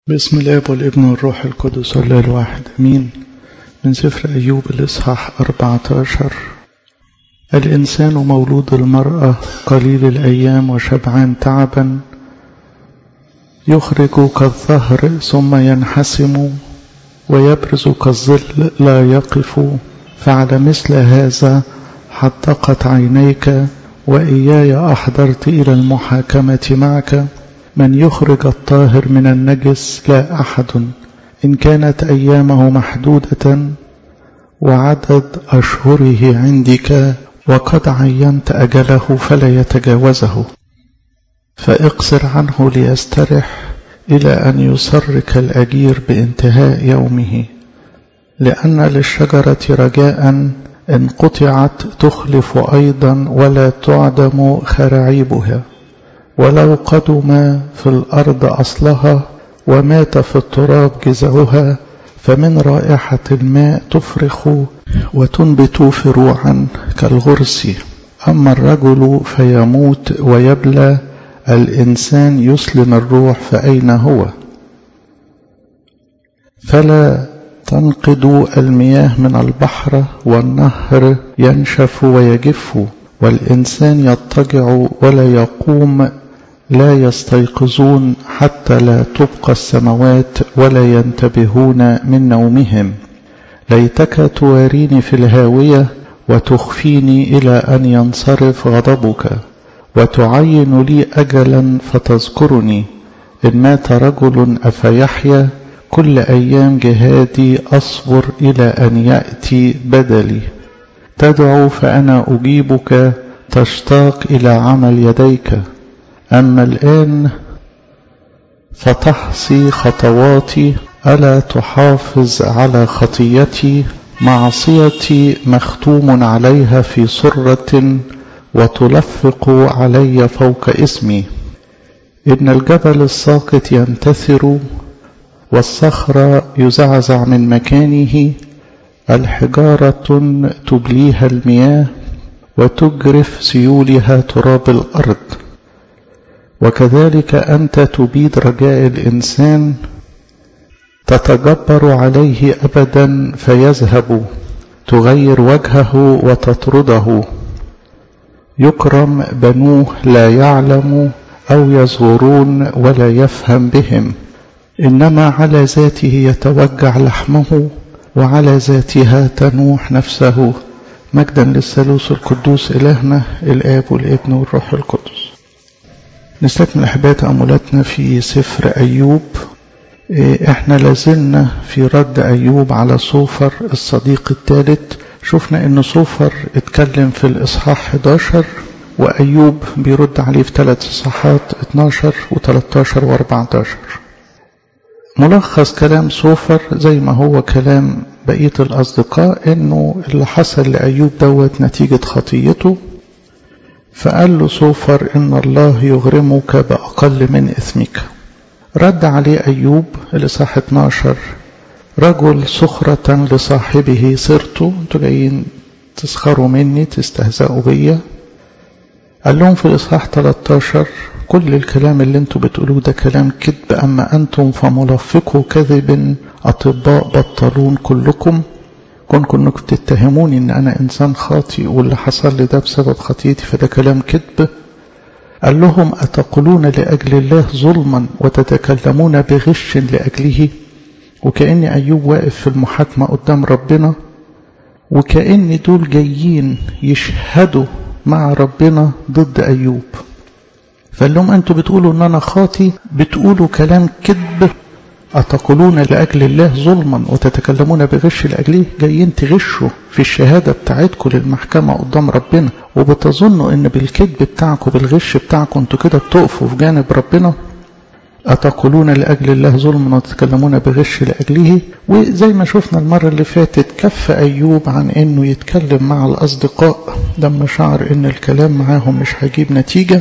باسم الاب والابن والروح القدس الله الواحد امين من سفر ايوب الاصحاح 14 الانسان مولود المراه قليل الايام وشبعان تعبا يخرج كالظهر ثم ينحسم ويبرز كالظل لا يقف فعلى مثل هذا حدقت عينيك واياي احضرت الى المحاكمه معك من يخرج الطاهر من النجس لا احد ان كانت ايامه محدوده وعدد اشهره عندك وقد عينت اجله فلا يتجاوزه فاقصر عنه ليسترح الى ان يسرك الاجير بانتهاء يومه لان للشجره رجاء ان قطعت تخلف ايضا ولا تعدم خراعيبها ولو قدم في الأرض أصلها ومات في التراب جذعها فمن رائحة الماء تفرخ وتنبت فروعا كالغرس أما الرجل فيموت ويبلى الإنسان يسلم الروح فأين هو فلا تنقض المياه من البحر والنهر ينشف ويجف والإنسان يضطجع ولا يقوم لا يستيقظون حتى لا تبقى السماوات ولا ينتبهون من نومهم ليتك تواريني في الهاوية وتخفيني إلى أن ينصرف غضبك وتعين لي أجلا فتذكرني إن مات رجل أفيحيا كل أيام جهادي أصبر إلى أن يأتي بدلي تدعو فأنا أجيبك تشتاق إلى عمل يديك أما الآن فتحصي خطواتي ألا تحافظ على خطيتي معصيتي مختوم عليها في سرة وتلفق علي فوق اسمي إن الجبل الساقط ينتثر والصخر يزعزع من مكانه الحجارة تبليها المياه وتجرف سيولها تراب الأرض وكذلك أنت تبيد رجاء الإنسان تتجبر عليه أبدا فيذهب تغير وجهه وتطرده يكرم بنوه لا يعلم أو يصغرون ولا يفهم بهم إنما على ذاته يتوجع لحمه وعلى ذاتها تنوح نفسه مجدا للثالوث القدوس إلهنا الآب والابن والروح القدس نستكمل أحباء تأملاتنا في سفر أيوب احنا لازلنا في رد أيوب على صوفر الصديق الثالث شفنا ان صوفر اتكلم في الإصحاح 11 وأيوب بيرد عليه في ثلاث إصحاحات 12 و13 و14 ملخص كلام صوفر زي ما هو كلام بقية الأصدقاء إنه اللي حصل لأيوب دوت نتيجة خطيته فقال له صوفر إن الله يغرمك بأقل من إثمك رد عليه أيوب الإصحاح 12 رجل سخرة لصاحبه صرت انتوا جايين تسخروا مني تستهزئوا بيا قال لهم في الإصحاح 13 كل الكلام اللي انتوا بتقولوه ده كلام كذب أما أنتم فملفقوا كذب أطباء بطلون كلكم كونكم انكم تتهموني ان انا انسان خاطئ واللي حصل لي ده بسبب خطيتي فده كلام كذب قال لهم أتقولون لأجل الله ظلما وتتكلمون بغش لأجله وكأن أيوب واقف في المحاكمة قدام ربنا وكأن دول جايين يشهدوا مع ربنا ضد أيوب فقال لهم أنتوا بتقولوا أن أنا خاطي بتقولوا كلام كذب أتقولون لأجل الله ظلما وتتكلمون بغش لأجله جايين تغشوا في الشهادة بتاعتكم للمحكمة قدام ربنا وبتظنوا أن بالكذب بتاعكم بالغش بتاعكم أنتوا كده بتقفوا في جانب ربنا أتقولون لأجل الله ظلما وتتكلمون بغش لأجله وزي ما شفنا المرة اللي فاتت كف أيوب عن أنه يتكلم مع الأصدقاء لما شعر أن الكلام معاهم مش هيجيب نتيجة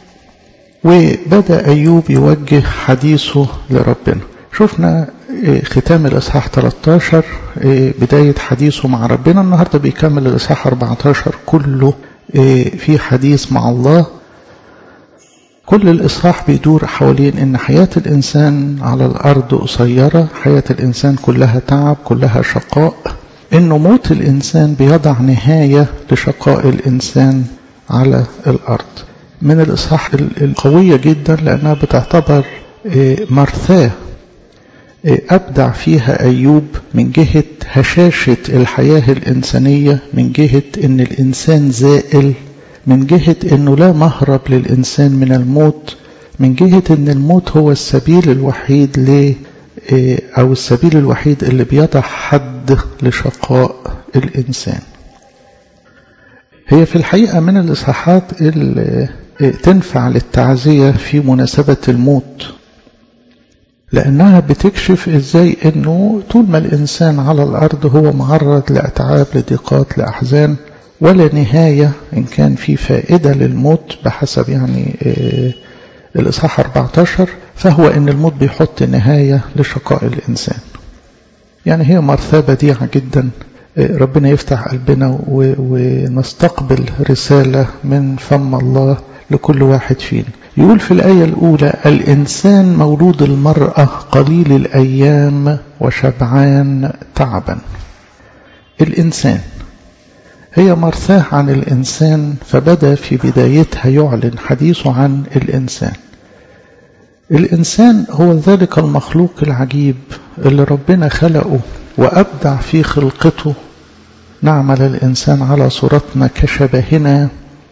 وبدأ أيوب يوجه حديثه لربنا شفنا ختام الإصحاح 13 بداية حديثه مع ربنا النهاردة بيكمل الإصحاح 14 كله في حديث مع الله كل الإصحاح بيدور حوالين إن حياة الإنسان على الأرض قصيرة حياة الإنسان كلها تعب كلها شقاء إنه موت الإنسان بيضع نهاية لشقاء الإنسان على الأرض من الإصحاح القوية جدا لأنها بتعتبر مرثاه أبدع فيها أيوب من جهة هشاشة الحياة الإنسانية من جهة أن الإنسان زائل من جهة أنه لا مهرب للإنسان من الموت من جهة أن الموت هو السبيل الوحيد ل أو السبيل الوحيد اللي بيضع حد لشقاء الإنسان هي في الحقيقة من الإصحاحات اللي تنفع للتعزية في مناسبة الموت لأنها بتكشف إزاي أنه طول ما الإنسان على الأرض هو معرض لأتعاب لضيقات لأحزان ولا نهاية إن كان في فائدة للموت بحسب يعني الإصحاح 14 فهو أن الموت بيحط نهاية لشقاء الإنسان يعني هي مرثاة بديعة جدا ربنا يفتح قلبنا ونستقبل رسالة من فم الله لكل واحد فينا يقول في الآية الأولى الإنسان مولود المرأة قليل الأيام وشبعان تعبا الإنسان هي مرثاه عن الإنسان فبدأ في بدايتها يعلن حديثه عن الإنسان الإنسان هو ذلك المخلوق العجيب اللي ربنا خلقه وأبدع في خلقته نعمل الإنسان على صورتنا كشبهنا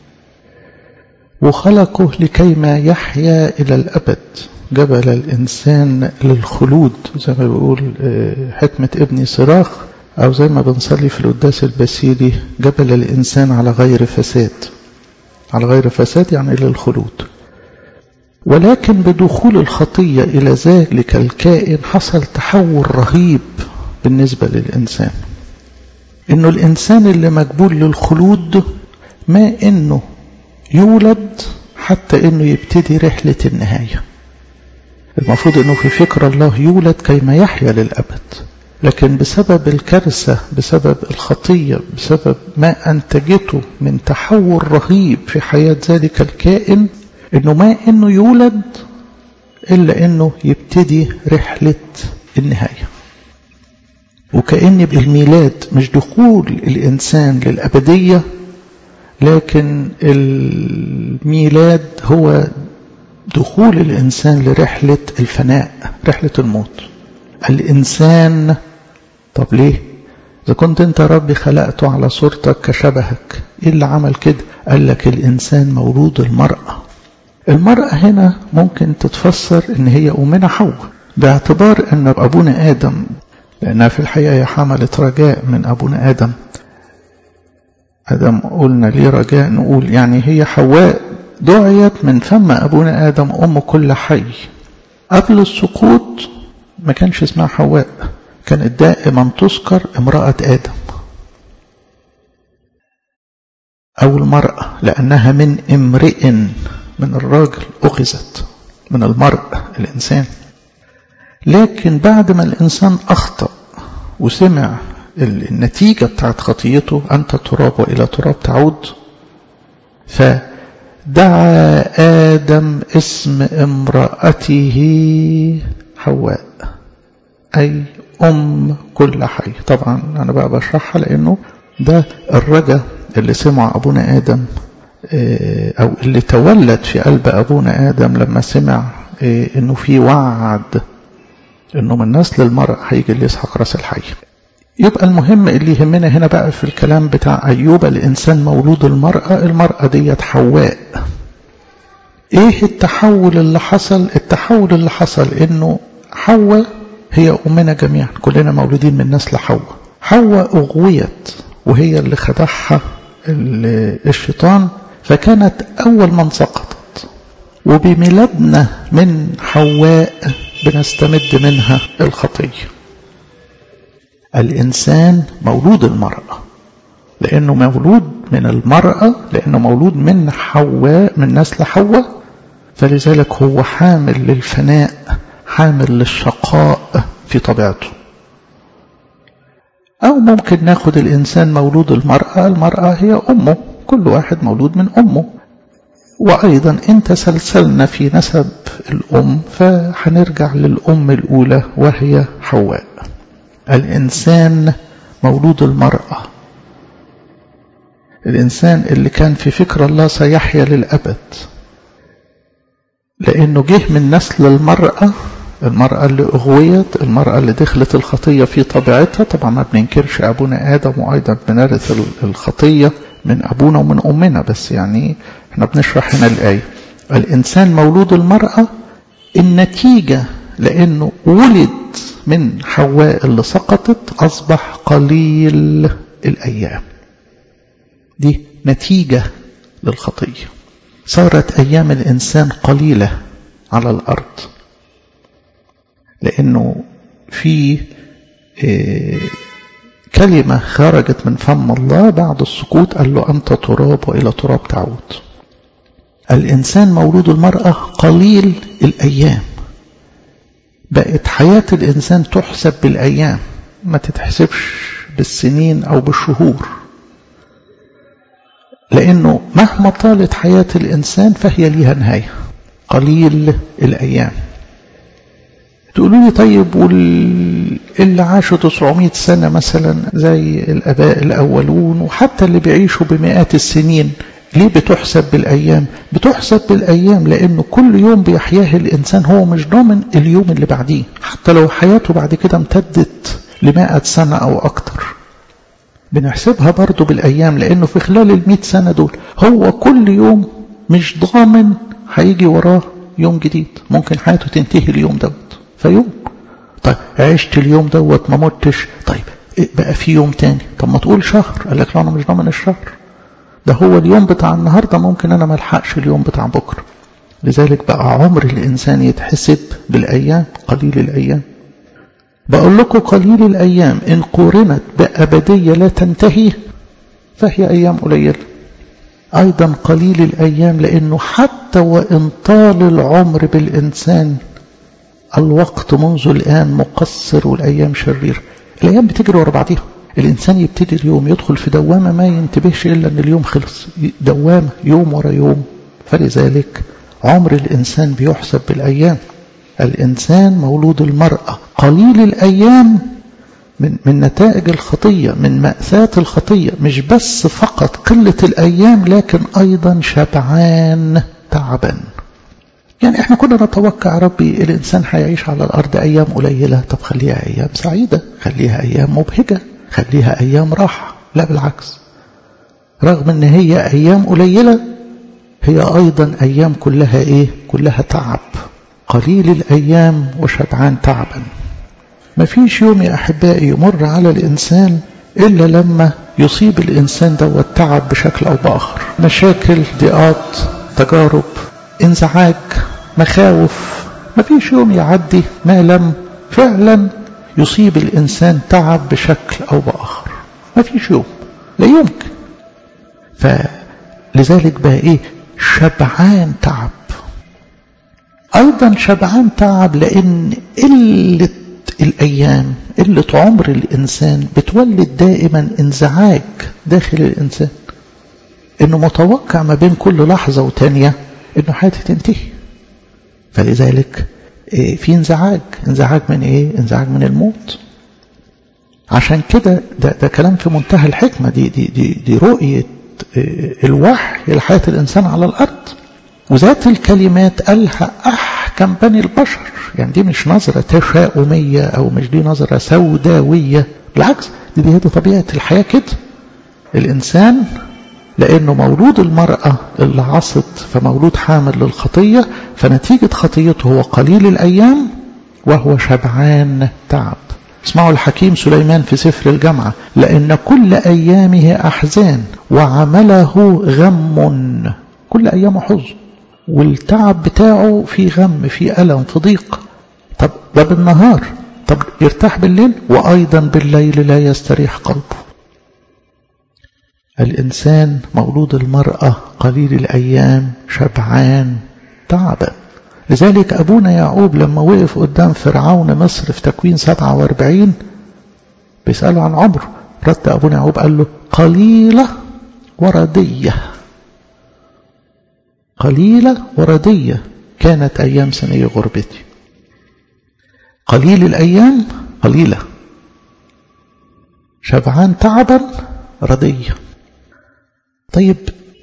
وخلقه لكيما يحيا إلى الأبد جبل الإنسان للخلود زي ما بيقول حكمة ابني صراخ أو زي ما بنصلي في القداس البسيلي جبل الإنسان على غير فساد على غير فساد يعني للخلود ولكن بدخول الخطية إلى ذلك الكائن حصل تحول رهيب بالنسبة للإنسان إنه الإنسان اللي مجبول للخلود ما إنه يولد حتى إنه يبتدي رحلة النهاية المفروض إنه في فكر الله يولد كيما يحيا للأبد لكن بسبب الكارثة بسبب الخطية بسبب ما أنتجته من تحول رهيب في حياة ذلك الكائن إنه ما إنه يولد إلا إنه يبتدي رحلة النهاية وكأن الميلاد مش دخول الإنسان للأبدية لكن الميلاد هو دخول الإنسان لرحلة الفناء رحلة الموت الإنسان طب ليه إذا كنت أنت ربي خلقته على صورتك كشبهك إيه اللي عمل كده قال لك الإنسان مولود المرأة المرأة هنا ممكن تتفسر إن هي أمنا حواء باعتبار أن أبونا آدم لأنها في الحقيقة هي حملت رجاء من أبونا آدم آدم قلنا ليه رجاء نقول يعني هي حواء دعيت من فم أبونا آدم أم كل حي قبل السقوط ما كانش اسمها حواء كانت دائما تذكر امرأة آدم أو المرأة لأنها من امرئ من الراجل أخذت من المرء الإنسان لكن بعد ما الإنسان أخطأ وسمع النتيجة بتاعت خطيته أنت تراب وإلى تراب تعود فدعا آدم اسم امرأته حواء أي أم كل حي طبعا أنا بقى بشرحها لأنه ده الرجا اللي سمع أبونا آدم أو اللي تولد في قلب أبونا آدم لما سمع إنه في وعد إنه من نسل المرء هيجي اللي يسحق راس الحي يبقى المهم اللي يهمنا هنا بقى في الكلام بتاع أيوب الإنسان مولود المرأة المرأة ديت حواء إيه التحول اللي حصل التحول اللي حصل إنه حواء هي أمنا جميعا كلنا مولودين من نسل حواء حواء أغويت وهي اللي خدعها الشيطان فكانت أول من سقطت وبميلادنا من حواء بنستمد منها الخطية الإنسان مولود المرأة لأنه مولود من المرأة لأنه مولود من حواء من نسل حواء فلذلك هو حامل للفناء حامل للشقاء في طبيعته أو ممكن ناخد الإنسان مولود المرأة المرأة هي أمه كل واحد مولود من أمه وأيضا إن تسلسلنا في نسب الأم فهنرجع للأم الأولى وهي حواء الإنسان مولود المرأة الإنسان اللي كان في فكر الله سيحيا للأبد لأنه جه من نسل المرأة المرأة اللي أغويت المرأة اللي دخلت الخطية في طبيعتها طبعا ما بننكرش أبونا آدم وأيضا بنرث الخطية من أبونا ومن أمنا بس يعني احنا بنشرح هنا الآية الإنسان مولود المرأة النتيجة لأنه ولد من حواء اللي سقطت أصبح قليل الأيام دي نتيجة للخطية صارت أيام الإنسان قليلة على الأرض لأنه في كلمة خرجت من فم الله بعد السقوط قال له أنت تراب وإلى تراب تعود الإنسان مولود المرأة قليل الأيام بقت حياة الإنسان تحسب بالأيام ما تتحسبش بالسنين أو بالشهور لأنه مهما طالت حياة الإنسان فهي ليها نهاية قليل الأيام تقولوا لي طيب واللي عاشوا 900 سنة مثلا زي الأباء الأولون وحتى اللي بيعيشوا بمئات السنين ليه بتحسب بالأيام بتحسب بالأيام لأنه كل يوم بيحياه الإنسان هو مش ضامن اليوم اللي بعديه حتى لو حياته بعد كده امتدت لمائة سنة أو أكتر بنحسبها برضه بالأيام لأنه في خلال المئة سنة دول هو كل يوم مش ضامن هيجي وراه يوم جديد ممكن حياته تنتهي اليوم دوت فيوم طيب عشت اليوم دوت ما متش طيب بقى في يوم تاني طب ما تقول شهر قال لك لا انا مش ضامن الشهر ده هو اليوم بتاع النهارده ممكن انا ما الحقش اليوم بتاع بكره لذلك بقى عمر الانسان يتحسب بالايام قليل الايام بقول لكم قليل الايام ان قورنت بابديه لا تنتهي فهي ايام قليله ايضا قليل الايام لانه حتى وان طال العمر بالانسان الوقت منذ الآن مقصر والأيام شرير الأيام بتجري ورا بعضيها الإنسان يبتدي اليوم يدخل في دوامة ما ينتبهش إلا أن اليوم خلص دوامة يوم ورا يوم فلذلك عمر الإنسان بيحسب بالأيام الإنسان مولود المرأة قليل الأيام من, من نتائج الخطية من مأساة الخطية مش بس فقط قلة الأيام لكن أيضا شبعان تعبا يعني احنا كنا نتوقع ربي الانسان هيعيش على الارض ايام قليله طب خليها ايام سعيده خليها ايام مبهجه خليها ايام راحه لا بالعكس رغم ان هي ايام قليله هي ايضا ايام كلها ايه كلها تعب قليل الايام وشبعان تعبا ما فيش يوم يا احبائي يمر على الانسان الا لما يصيب الانسان ده التعب بشكل او باخر مشاكل ضيقات تجارب انزعاج مخاوف ما فيش يوم يعدي ما لم فعلا يصيب الإنسان تعب بشكل أو بآخر ما فيش يوم لا يمكن فلذلك بقى إيه شبعان تعب أيضا شبعان تعب لأن قلة الأيام قلة عمر الإنسان بتولد دائما انزعاج داخل الإنسان إنه متوقع ما بين كل لحظة وتانية إنه حياتي تنتهي فلذلك في انزعاج انزعاج من ايه انزعاج من الموت عشان كده ده, ده كلام في منتهى الحكمة دي, دي, دي, دي رؤية الوحي لحياة الإنسان على الأرض وذات الكلمات قالها أحكم بني البشر يعني دي مش نظرة تشاؤمية أو مش دي نظرة سوداوية بالعكس دي, دي, دي طبيعة الحياة كده الإنسان لأنه مولود المرأة اللي عصت فمولود حامل للخطية فنتيجة خطيته هو قليل الأيام وهو شبعان تعب اسمعوا الحكيم سليمان في سفر الجامعة لأن كل أيامه أحزان وعمله غم كل أيامه حزن والتعب بتاعه في غم في ألم في ضيق طب ده بالنهار طب يرتاح بالليل وأيضا بالليل لا يستريح قلبه الإنسان مولود المرأة قليل الأيام شبعان تعبا لذلك أبونا يعقوب لما وقف قدام فرعون مصر في تكوين 47 بيسأله عن عمره رد أبونا يعقوب قال له قليلة وردية قليلة وردية كانت أيام سنية غربتي قليل الأيام قليلة شبعان تعبا ردية طيب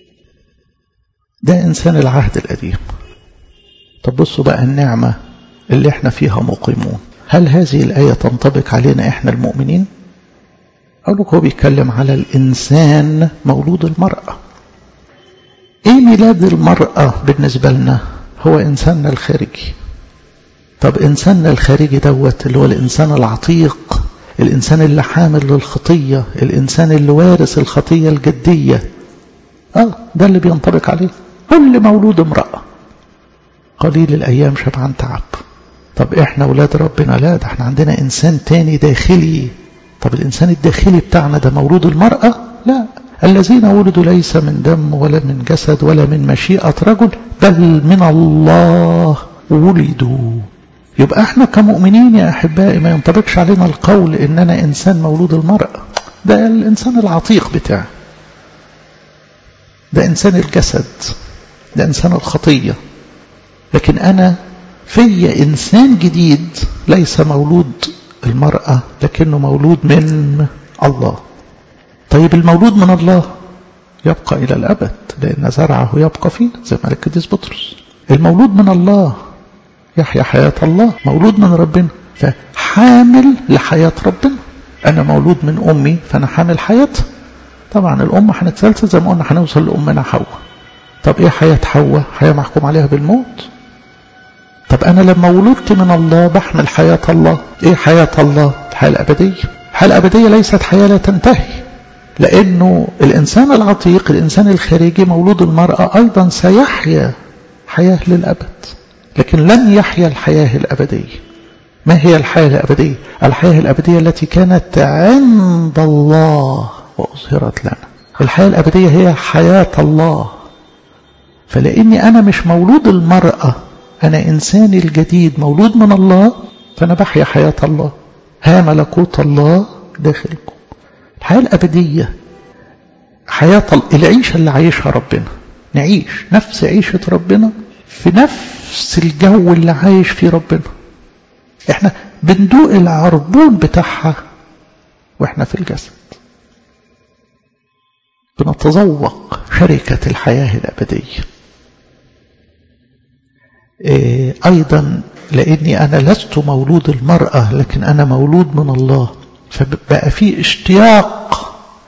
ده إنسان العهد القديم طب بصوا بقى النعمة اللي احنا فيها مقيمون هل هذه الآية تنطبق علينا احنا المؤمنين أقول لك هو بيتكلم على الإنسان مولود المرأة ايه ميلاد المرأة بالنسبة لنا هو إنساننا الخارجي طب إنساننا الخارجي دوت اللي هو الإنسان العتيق الإنسان اللي حامل للخطية الإنسان اللي وارث الخطية الجدية آه ده اللي بينطبق عليه كل مولود امرأة قليل الأيام شبعان تعب طب إحنا ولاد ربنا لا ده إحنا عندنا إنسان تاني داخلي طب الإنسان الداخلي بتاعنا ده مولود المرأة لا الذين ولدوا ليس من دم ولا من جسد ولا من مشيئة رجل بل من الله ولدوا يبقى احنا كمؤمنين يا أحبائي ما ينطبقش علينا القول إن أنا إنسان مولود المرأة ده الإنسان العتيق بتاعي ده إنسان الجسد ده إنسان الخطية لكن أنا في إنسان جديد ليس مولود المرأة لكنه مولود من الله طيب المولود من الله يبقى إلى الأبد لأن زرعه يبقى فيه زي ما القديس بطرس المولود من الله يحيا حياة الله مولود من ربنا فحامل لحياة ربنا أنا مولود من أمي فأنا حامل حياتها طبعا الأم هنتسلسل زي ما قلنا هنوصل لأمنا حواء طب إيه حياة حواء حياة محكوم عليها بالموت طب أنا لما ولدت من الله بحمل حياة الله إيه حياة الله الحياة الأبدية الحياة الأبدية ليست حياة لا تنتهي لأنه الإنسان العتيق الإنسان الخارجي مولود المرأة أيضا سيحيا حياة للأبد لكن لن يحيا الحياة الأبدية ما هي الحياة الأبدية الحياة الأبدية التي كانت عند الله وأظهرت لنا الحياة الأبدية هي حياة الله فلأني أنا مش مولود المرأة أنا إنساني الجديد مولود من الله فأنا بحيا حياة الله ها ملكوت الله داخلكم الحياة الأبدية حياة العيشة اللي عايشها ربنا نعيش نفس عيشة ربنا في نفس الجو اللي عايش فيه ربنا احنا بندوق العربون بتاعها واحنا في الجسد بنتذوق شركة الحياة الأبدية إيه أيضا لأني أنا لست مولود المرأة لكن أنا مولود من الله فبقى في اشتياق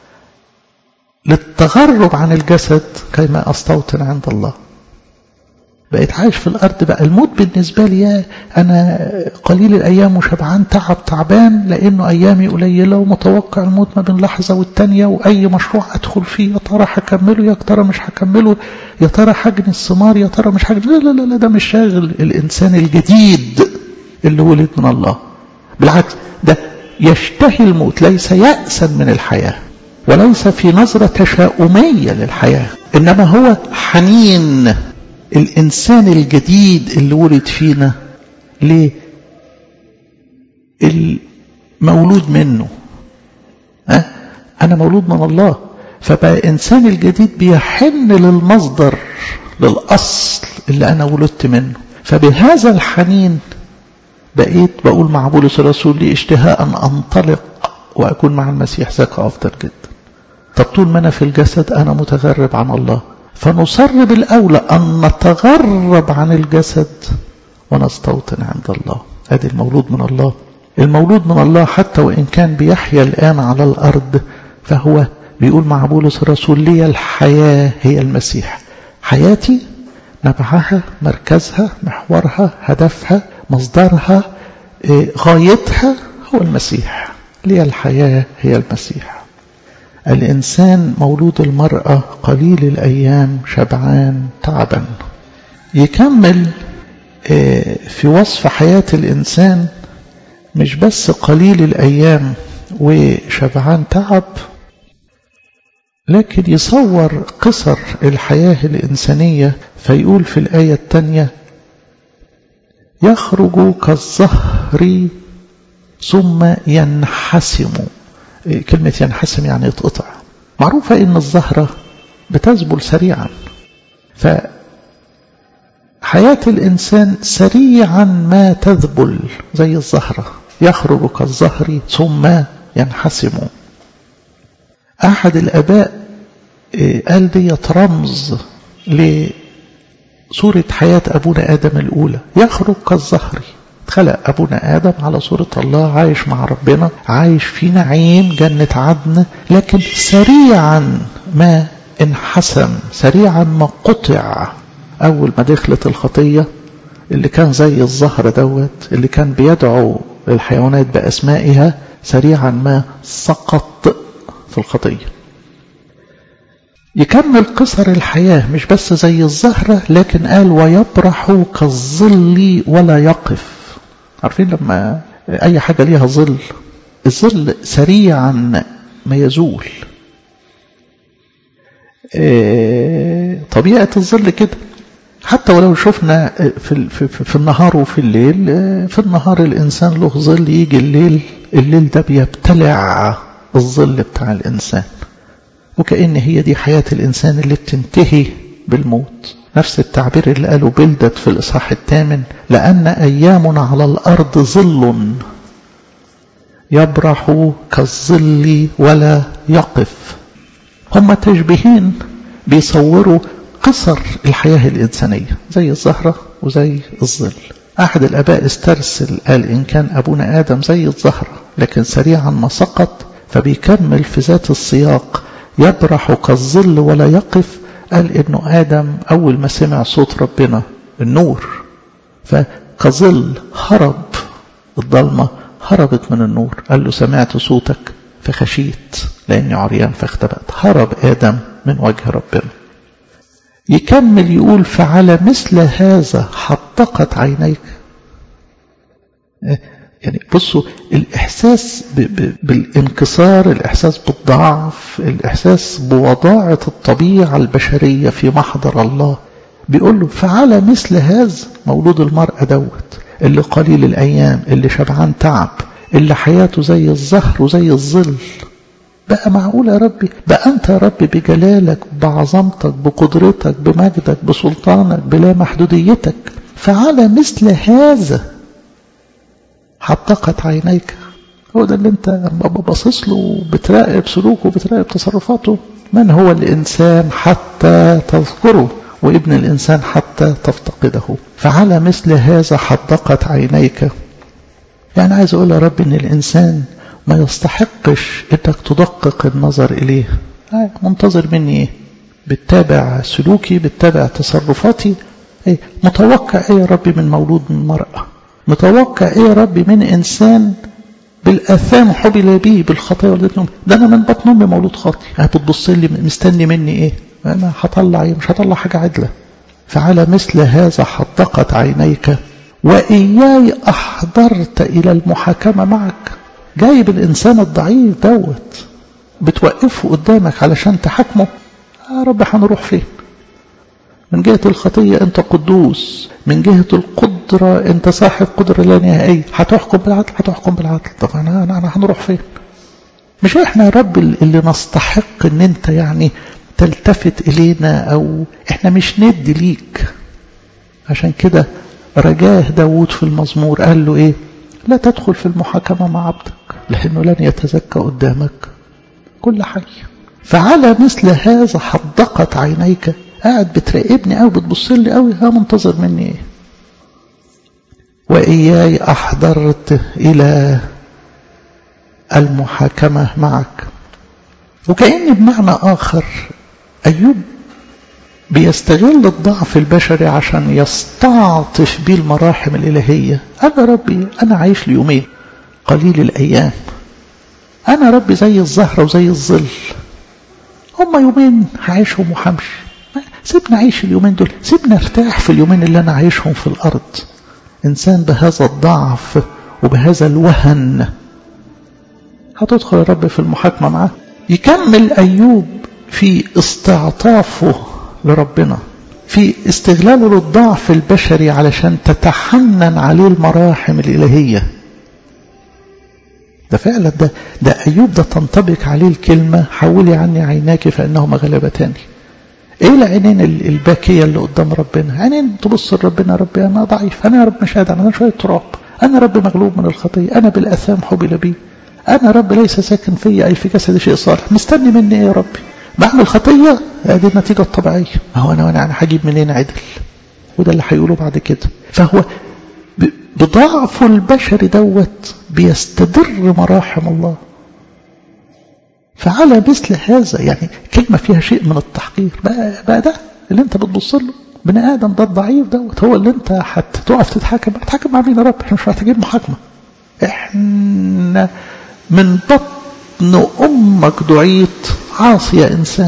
للتغرب عن الجسد كيما أستوطن عند الله بقيت عايش في الأرض بقى الموت بالنسبة لي أنا قليل الأيام وشبعان تعب تعبان لأنه أيامي قليلة ومتوقع الموت ما بين لحظة والتانية وأي مشروع أدخل فيه يا ترى هكمله يا ترى مش هكمله يا ترى حجن الثمار يا ترى مش حجن لا لا لا ده مش شاغل الإنسان الجديد اللي ولد من الله بالعكس ده يشتهي الموت ليس يأسا من الحياة وليس في نظرة تشاؤمية للحياة إنما هو حنين الإنسان الجديد اللي ولد فينا ليه المولود منه أه؟ أنا مولود من الله فبقى إنسان الجديد بيحن للمصدر للأصل اللي أنا ولدت منه فبهذا الحنين بقيت بقول مع بولس الرسول لي اشتهاء أن أنطلق وأكون مع المسيح ذاك أفضل جدا طب طول ما أنا في الجسد أنا متغرب عن الله فنصر بالأولى أن نتغرب عن الجسد ونستوطن عند الله هذا المولود من الله المولود من الله حتى وإن كان بيحيا الآن على الأرض فهو بيقول مع بولس الرسول لي الحياة هي المسيح حياتي نبعها مركزها محورها هدفها مصدرها غايتها هو المسيح لي الحياة هي المسيح الإنسان مولود المرأة قليل الأيام شبعان تعبا يكمل في وصف حياة الإنسان مش بس قليل الأيام وشبعان تعب لكن يصور قصر الحياة الإنسانية فيقول في الآية الثانية يخرج كالزهر ثم ينحسم كلمة ينحسم يعني يتقطع معروفة إن الزهرة بتذبل سريعا حياة الإنسان سريعا ما تذبل زي الزهرة يخرج كالزهر ثم ينحسم أحد الآباء قال ديت رمز لصورة حياة أبونا آدم الأولى يخرج كالزهر خلق أبونا آدم على صورة الله عايش مع ربنا عايش في نعيم جنة عدن لكن سريعا ما انحسم سريعا ما قطع أول ما دخلت الخطية اللي كان زي الزهر دوت اللي كان بيدعو الحيوانات بأسمائها سريعا ما سقط في الخطية يكمل قصر الحياة مش بس زي الزهرة لكن قال ويبرح كالظل ولا يقف عارفين لما أي حاجة ليها ظل الظل سريعا ما يزول طبيعة الظل كده حتى ولو شفنا في, في, في النهار وفي الليل في النهار الإنسان له ظل يجي الليل الليل ده بيبتلع الظل بتاع الإنسان وكأن هي دي حياة الإنسان اللي بتنتهي بالموت نفس التعبير اللي قاله بلدت في الإصحاح الثامن لأن أيامنا على الأرض ظل يبرح كالظل ولا يقف هم تشبيهين بيصوروا قصر الحياة الإنسانية زي الزهرة وزي الظل أحد الأباء استرسل قال إن كان أبونا آدم زي الزهرة لكن سريعا ما سقط فبيكمل في ذات السياق يبرح كالظل ولا يقف قال إنه آدم أول ما سمع صوت ربنا النور فكظل هرب الضلمة هربت من النور قال له سمعت صوتك فخشيت لأني عريان فاختبأت هرب آدم من وجه ربنا يكمل يقول فعلى مثل هذا حطقت عينيك يعني بصوا الإحساس بالانكسار الإحساس بالضعف الإحساس بوضاعة الطبيعة البشرية في محضر الله بيقول له فعلى مثل هذا مولود المرأة دوت اللي قليل الأيام اللي شبعان تعب اللي حياته زي الزهر وزي الظل بقى معقول يا ربي بقى أنت يا ربي بجلالك بعظمتك بقدرتك بمجدك بسلطانك بلا محدوديتك فعلى مثل هذا حطقت عينيك هو ده اللي انت باصص له بتراقب سلوكه بتراقب تصرفاته من هو الإنسان حتى تذكره وابن الإنسان حتى تفتقده فعلى مثل هذا حدقت عينيك يعني عايز أقول يا رب إن الإنسان ما يستحقش إنك تدقق النظر إليه آه منتظر مني إيه بتتابع سلوكي بتتابع تصرفاتي إيه متوقع إيه يا ربي من مولود من مرأة متوقع إيه يا ربي من إنسان بالآثام حبل بيه بالخطايا ولدت نوم ده أنا من بطن أمي مولود خاطي يعني بتبص لي مستني مني إيه أنا هطلع إيه مش هطلع حاجة عدلة فعلى مثل هذا حدقت عينيك وإياي أحضرت إلى المحاكمة معك جايب الإنسان الضعيف دوت بتوقفه قدامك علشان تحاكمه يا رب هنروح فين من جهة الخطية أنت قدوس من جهة القدرة أنت صاحب قدرة لا نهائية هتحكم بالعدل هتحكم بالعدل طب أنا, أنا, أنا هنروح فين مش إحنا يا رب اللي نستحق أن أنت يعني تلتفت إلينا أو إحنا مش ند ليك عشان كده رجاه داود في المزمور قال له إيه لا تدخل في المحاكمة مع عبدك لأنه لن يتزكى قدامك كل حي فعلى مثل هذا حدقت عينيك قاعد بتراقبني أو بتبص لي قوي ها منتظر مني إيه وإياي أحضرت إلى المحاكمة معك وكأن بمعنى آخر أيوب بيستغل الضعف البشري عشان يستعطف بيه المراحم الإلهية أنا ربي أنا عايش لي يومين قليل الأيام أنا ربي زي الزهرة وزي الظل هما يومين هعيشهم وهمشي سيبنا عيش اليومين دول سيبنا ارتاح في اليومين اللي أنا عايشهم في الأرض إنسان بهذا الضعف وبهذا الوهن هتدخل يا رب في المحاكمة معاه يكمل أيوب في استعطافه لربنا في استغلاله للضعف البشري علشان تتحنن عليه المراحم الإلهية ده فعلا ده ده أيوب ده تنطبق عليه الكلمة حولي عني عيناك فإنهما غلبتاني ايه العينين الباكية اللي قدام ربنا عينين تبص لربنا ربي انا ضعيف انا يا رب مش قادر انا شوية تراب انا رب مغلوب من الخطية انا بالاثام حبل بي انا رب ليس ساكن فيا اي في جسدي شيء صالح مستني مني ايه يا ربي بعمل خطية هذه النتيجة الطبيعية ما هو انا وانا هجيب منين عدل وده اللي هيقوله بعد كده فهو بضعفه البشري دوت بيستدر مراحم الله فعلى مثل هذا يعني كلمة فيها شيء من التحقير بقى, بقى ده اللي انت بتبص له بني ادم ده الضعيف دوت هو اللي انت هتقف تتحاكم تتحاكم مع مين يا رب احنا مش محتاجين محاكمة احنا من بطن امك دعيت عاصي يا انسان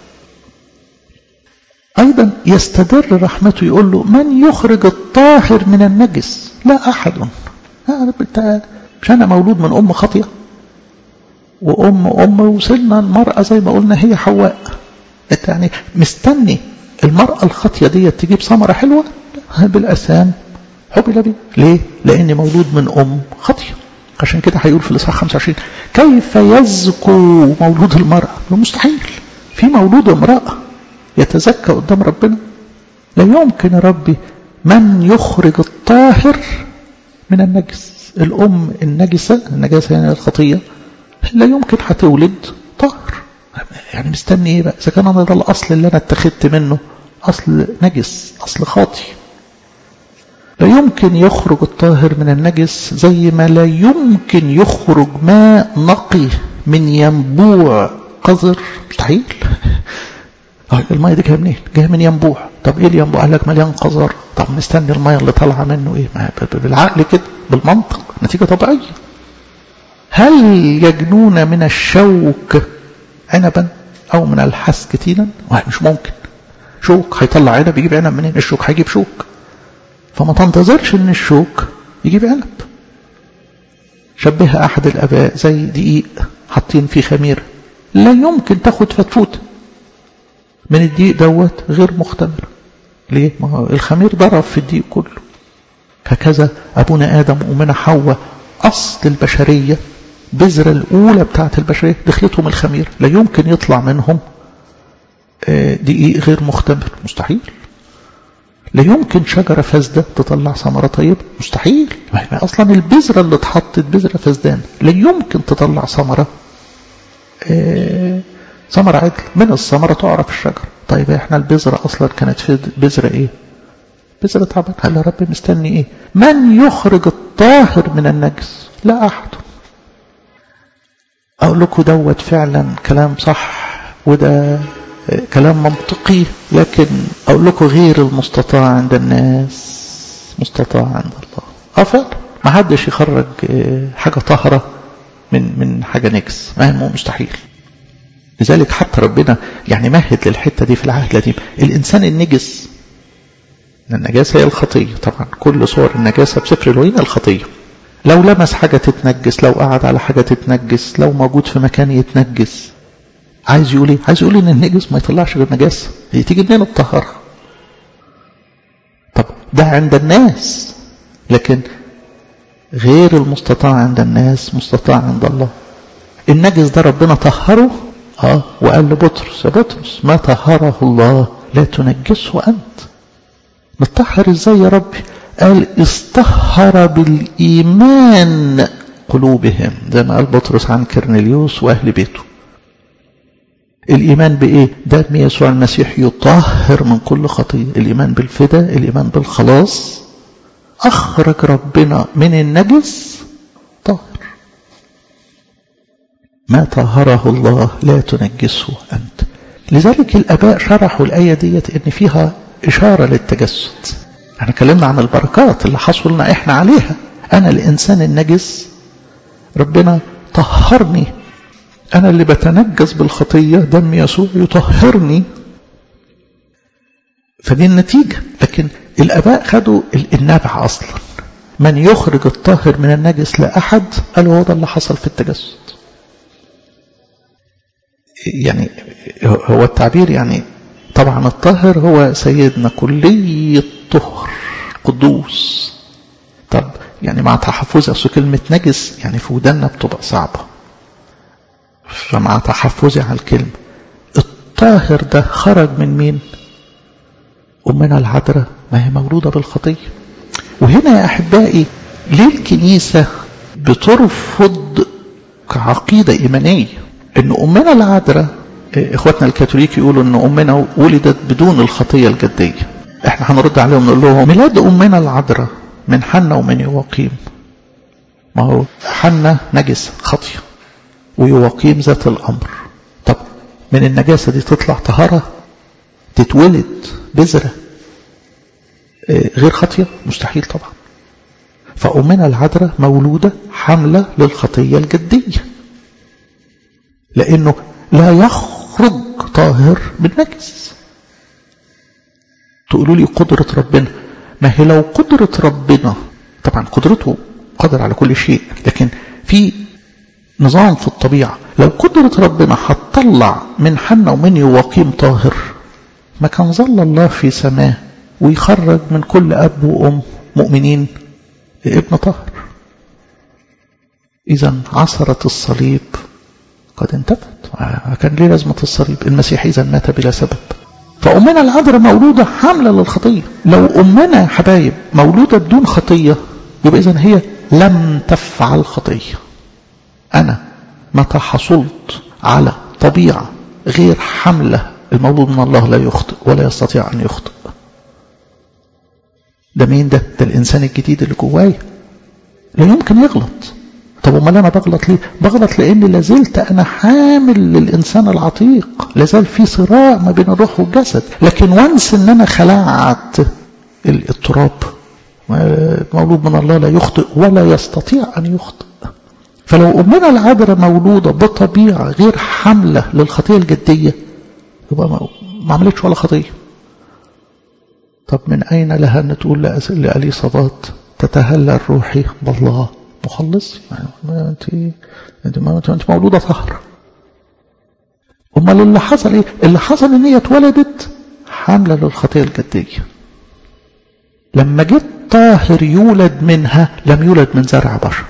ايضا يستدر رحمته يقول له من يخرج الطاهر من النجس لا احد مش انا مولود من ام خاطيه وأم أم وصلنا المرأة زي ما قلنا هي حواء انت يعني مستني المرأة الخاطية دي تجيب ثمرة حلوة بالأسام حبل بي ليه؟ لأني مولود من أم خاطية عشان كده هيقول في الإصحاح 25 كيف يزكو مولود المرأة؟ مستحيل في مولود امرأة يتزكى قدام ربنا لا يمكن يا ربي من يخرج الطاهر من النجس الأم النجسة النجاسة يعني الخطية لا يمكن هتولد طاهر يعني مستني ايه بقى اذا كان انا ده الاصل اللي انا اتخذت منه اصل نجس اصل خاطي لا يمكن يخرج الطاهر من النجس زي ما لا يمكن يخرج ماء نقي من ينبوع قذر مستحيل المية دي جايه منين؟ جايه من ينبوع طب ايه الينبوع؟ قال لك مليان قذر طب مستني المية اللي طالعة منه ايه؟ بالعقل كده بالمنطق نتيجة طبيعية هل يجنون من الشوك عنبا او من الحسك تينا مش ممكن شوك هيطلع عنب يجيب عنب منين الشوك هيجيب شوك فما تنتظرش ان الشوك يجيب عنب شبهها احد الاباء زي دقيق حاطين فيه خميره لا يمكن تاخد فتفوت من الدقيق دوت غير مختمر ليه ما هو الخمير ضرب في الدقيق كله هكذا ابونا ادم وامنا حواء اصل البشريه بذرة الأولى بتاعت البشرية دخلتهم الخمير لا يمكن يطلع منهم دقيق غير مختبر مستحيل لا يمكن شجرة فاسدة تطلع ثمرة طيبة مستحيل أصلا البذرة اللي اتحطت بذرة فاسدان لا يمكن تطلع ثمرة ثمرة عدل من الثمرة تعرف الشجرة طيب احنا البذرة أصلا كانت في بذرة ايه بذرة تعبان قال يا رب مستني ايه من يخرج الطاهر من النجس لا أحد أقول لكم دوت فعلا كلام صح وده كلام منطقي لكن أقول لكم غير المستطاع عند الناس مستطاع عند الله اه فعلا ما حدش يخرج حاجة طاهرة من من حاجة نجس ما هو مستحيل لذلك حتى ربنا يعني مهد للحتة دي في العهد القديم الإنسان النجس النجاسة هي الخطية طبعا كل صور النجاسة بسفر الوين الخطية لو لمس حاجة تتنجس لو قعد على حاجة تتنجس لو موجود في مكان يتنجس عايز يقول ايه عايز يقول ان النجس ما يطلعش غير نجاسة هي تيجي منين الطهارة طب ده عند الناس لكن غير المستطاع عند الناس مستطاع عند الله النجس ده ربنا طهره اه وقال لبطرس يا بطرس ما طهره الله لا تنجسه انت نطهر ازاي يا ربي قال اصطهر بالإيمان قلوبهم زي ما قال بطرس عن كرنليوس وأهل بيته الإيمان بإيه؟ دم يسوع المسيح يطهر من كل خطية الإيمان بالفداء الإيمان بالخلاص أخرج ربنا من النجس طاهر ما طهره الله لا تنجسه أنت لذلك الآباء شرحوا الآية ديت إن فيها إشارة للتجسد احنا اتكلمنا عن البركات اللي حصلنا احنا عليها انا الانسان النجس ربنا طهرني انا اللي بتنجس بالخطيه دم يسوع يطهرني فدي النتيجه لكن الاباء خدوا النبع اصلا من يخرج الطاهر من النجس لا احد قالوا هو ده اللي حصل في التجسد يعني هو التعبير يعني طبعا الطاهر هو سيدنا كلي الطهر قدوس طب يعني مع تحفظ أصل كلمة نجس يعني في ودنا بتبقى صعبة فمع تحفظي على الكلمة الطاهر ده خرج من مين أمنا العذراء ما هي مولودة بالخطية وهنا يا أحبائي ليه الكنيسة بترفض كعقيدة إيمانية إن أمنا العذراء إخواتنا الكاثوليك يقولوا إن أمنا ولدت بدون الخطية الجدية إحنا هنرد عليهم نقول لهم ميلاد أمنا العذراء من حنا ومن يواقيم ما هو حنا نجس خطية ويواقيم ذات الأمر طب من النجاسة دي تطلع طهارة تتولد بذرة غير خطية مستحيل طبعا فأمنا العذراء مولودة حملة للخطية الجدية لأنه لا يخرج طاهر بالنجس تقولوا لي قدرة ربنا ما هي لو قدرة ربنا طبعا قدرته قادر على كل شيء لكن في نظام في الطبيعة لو قدرة ربنا هتطلع من حنا ومن يواقيم طاهر ما كان ظل الله في سماه ويخرج من كل أب وأم مؤمنين ابن طاهر إذا عصرة الصليب قد انتبهت كان ليه لازمة الصليب المسيح إذا مات بلا سبب فأمنا العذراء مولودة حاملة للخطية لو أمنا يا حبايب مولودة بدون خطية يبقى إذا هي لم تفعل خطية أنا متى حصلت على طبيعة غير حملة المولود من الله لا يخطئ ولا يستطيع أن يخطئ ده مين ده ده الإنسان الجديد اللي جوايا لا يمكن يغلط طب امال انا بغلط ليه بغلط لان لازلت انا حامل للانسان العتيق لازال في صراع ما بين الروح والجسد لكن وانس ان انا خلعت التراب مولود من الله لا يخطئ ولا يستطيع ان يخطئ فلو امنا العذراء مولوده بطبيعه غير حامله للخطيه الجديه يبقى ما عملتش ولا خطيه طب من اين لها ان تقول لاليصابات تتهلل روحي بالله مخلص يعني ما انت انت ما انت مولوده طهر امال اللي حصل ايه اللي حصل ان هي اتولدت حامله للخطيه الجديه لما جه طاهر يولد منها لم يولد من زرع بشر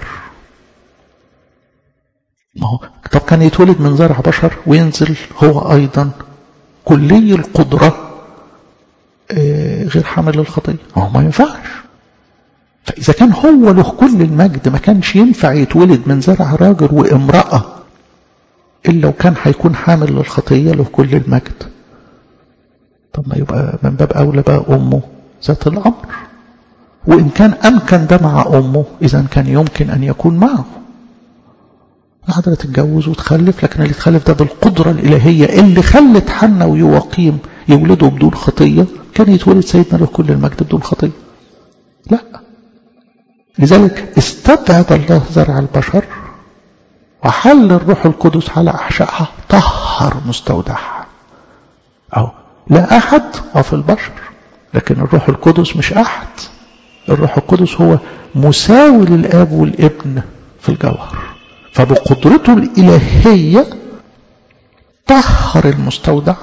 ما هو طب كان يتولد من زرع بشر وينزل هو ايضا كلي القدره غير حامل للخطيه هو ما ينفعش فإذا كان هو له كل المجد ما كانش ينفع يتولد من زرع راجل وامرأة إلا لو كان هيكون حامل للخطية له كل المجد طب ما يبقى من باب أولى بقى أمه ذات الأمر وإن كان أمكن ده مع أمه إذا كان يمكن أن يكون معه قادرة تتجوز وتخلف لكن اللي تخلف ده بالقدرة الإلهية اللي خلت حنا ويواقيم يولدوا بدون خطية كان يتولد سيدنا له كل المجد بدون خطية لا لذلك استبعد الله زرع البشر وحل الروح القدس على أحشائها طهر مستودعها أو لا أحد في البشر لكن الروح القدس مش أحد الروح القدس هو مساوي للآب والابن في الجوهر فبقدرته الإلهية طهر المستودع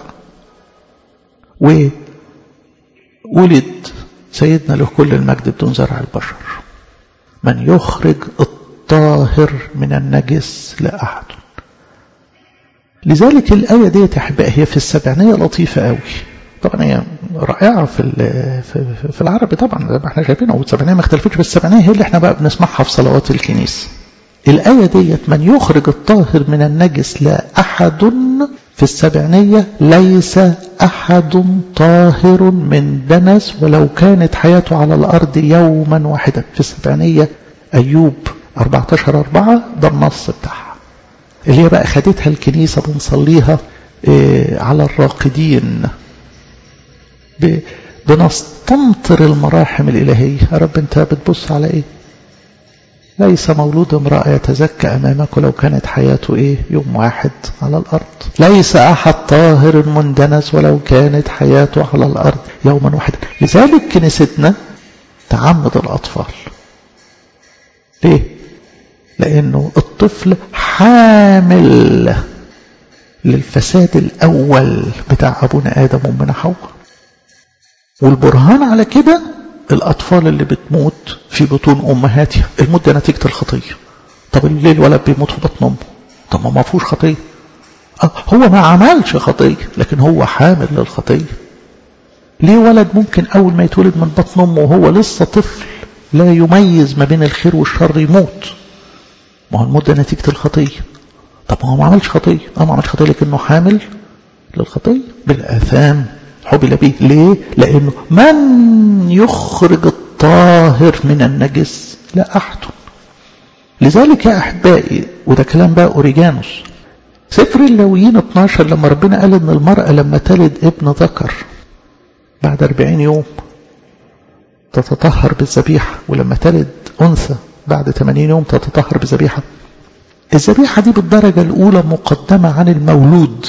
وولد سيدنا له كل المجد بدون زرع البشر من يخرج الطاهر من النجس لا أحد لذلك الآية دي أحبائي هي في السبعينية لطيفة قوي طبعا هي رائعة في في, في العربي طبعا زي ما احنا شايفين والسبعينية ما اختلفتش بس السبعينية هي اللي احنا بقى بنسمعها في صلوات الكنيسة الآية ديت من يخرج الطاهر من النجس لا أحد في السبعينية ليس أحد طاهر من دنس ولو كانت حياته على الأرض يوما واحدا في السبعينية أيوب 14 4 ده النص بتاعها اللي هي بقى خدتها الكنيسة بنصليها إيه على الراقدين بنستمطر المراحم الإلهية يا رب أنت بتبص على إيه ليس مولود امرأة يتزكى أمامك ولو كانت حياته إيه يوم واحد على الأرض ليس أحد طاهر مندنس ولو كانت حياته على الأرض يوما واحدا لذلك كنيستنا تعمد الأطفال ليه لأنه الطفل حامل للفساد الأول بتاع أبونا آدم وأمنا حواء والبرهان على كده الأطفال اللي بتموت في بطون أمهاتها الموت ده نتيجة الخطية طب ليه الولد بيموت في بطن أمه طب ما ما فيهوش خطية هو ما عملش خطية لكن هو حامل للخطية ليه ولد ممكن أول ما يتولد من بطن أمه وهو لسه طفل لا يميز ما بين الخير والشر يموت ما هو الموت ده نتيجة الخطية طب هو ما عملش خطية اه ما عملش خطية لكنه حامل للخطية بالآثام حبل به ليه لأنه من يخرج الطاهر من النجس لا أحد لذلك يا أحبائي وده كلام بقى أوريجانوس سفر اللاويين 12 لما ربنا قال ان المرأة لما تلد ابن ذكر بعد 40 يوم تتطهر بالذبيحة ولما تلد أنثى بعد 80 يوم تتطهر بالذبيحة الذبيحة دي بالدرجة الأولى مقدمة عن المولود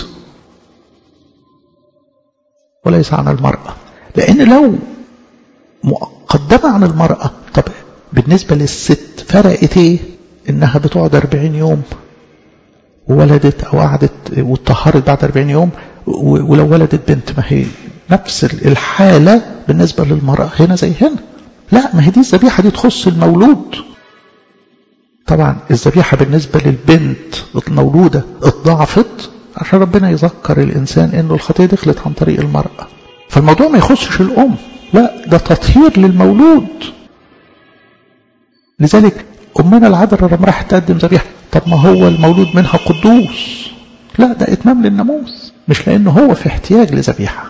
وليس عن المرأة لأن لو مقدمة عن المرأة طب بالنسبة للست فرقت ايه انها بتقعد 40 يوم وولدت او قعدت واتطهرت بعد 40 يوم ولو ولدت بنت ما هي نفس الحالة بالنسبة للمرأة هنا زي هنا لا ما هي دي الذبيحة دي تخص المولود طبعا الذبيحة بالنسبة للبنت المولودة اتضاعفت عشان ربنا يذكر الإنسان إنه الخطية دخلت عن طريق المرأة فالموضوع ما يخصش الأم لا ده تطهير للمولود لذلك أمنا العذراء لما راحت تقدم ذبيحة طب ما هو المولود منها قدوس لا ده إتمام للناموس مش لأنه هو في احتياج لذبيحة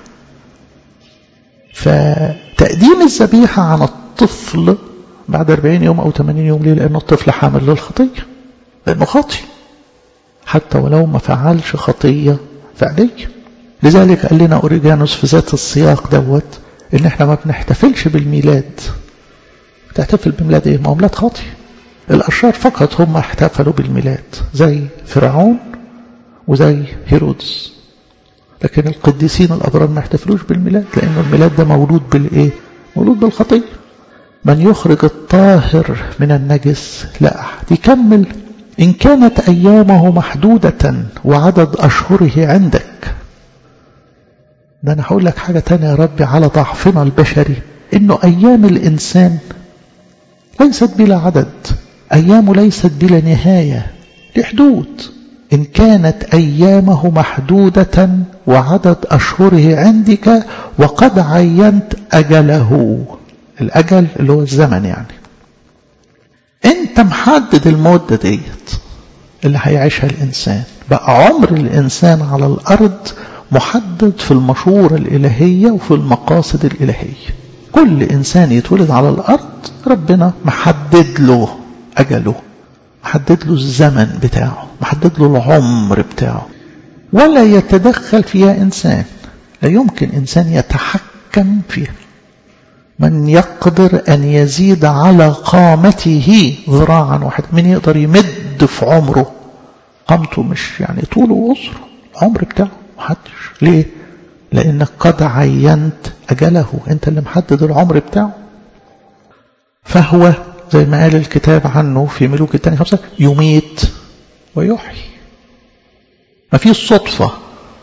فتقديم الذبيحة عن الطفل بعد 40 يوم أو 80 يوم ليه لأنه الطفل حامل للخطية لأنه خاطي حتى ولو ما فعلش خطية فعلية لذلك قال لنا أوريجانوس في ذات السياق دوت إن إحنا ما بنحتفلش بالميلاد تحتفل بميلاد إيه؟ ما هو ميلاد خاطي الأشرار فقط هم احتفلوا بالميلاد زي فرعون وزي هيرودس لكن القديسين الأبرار ما احتفلوش بالميلاد لأن الميلاد ده مولود بالإيه؟ مولود بالخطية من يخرج الطاهر من النجس لا أحد يكمل إن كانت أيامه محدودة وعدد أشهره عندك ده أنا هقول لك حاجة تانية يا ربي على ضعفنا البشري إنه أيام الإنسان ليست بلا عدد أيامه ليست بلا نهاية لحدود إن كانت أيامه محدودة وعدد أشهره عندك وقد عينت أجله الأجل اللي هو الزمن يعني أنت محدد المدة ديت اللي هيعيشها الإنسان بقى عمر الإنسان على الأرض محدد في المشورة الإلهية وفي المقاصد الإلهية كل إنسان يتولد على الأرض ربنا محدد له أجله محدد له الزمن بتاعه محدد له العمر بتاعه ولا يتدخل فيها إنسان لا يمكن إنسان يتحكم فيها من يقدر أن يزيد على قامته ذراعا واحدة من يقدر يمد في عمره قامته مش يعني طوله وقصره العمر بتاعه محدش ليه لأنك قد عينت أجله أنت اللي محدد العمر بتاعه فهو زي ما قال الكتاب عنه في ملوك الثاني خمسة يميت ويحيي ما فيش صدفة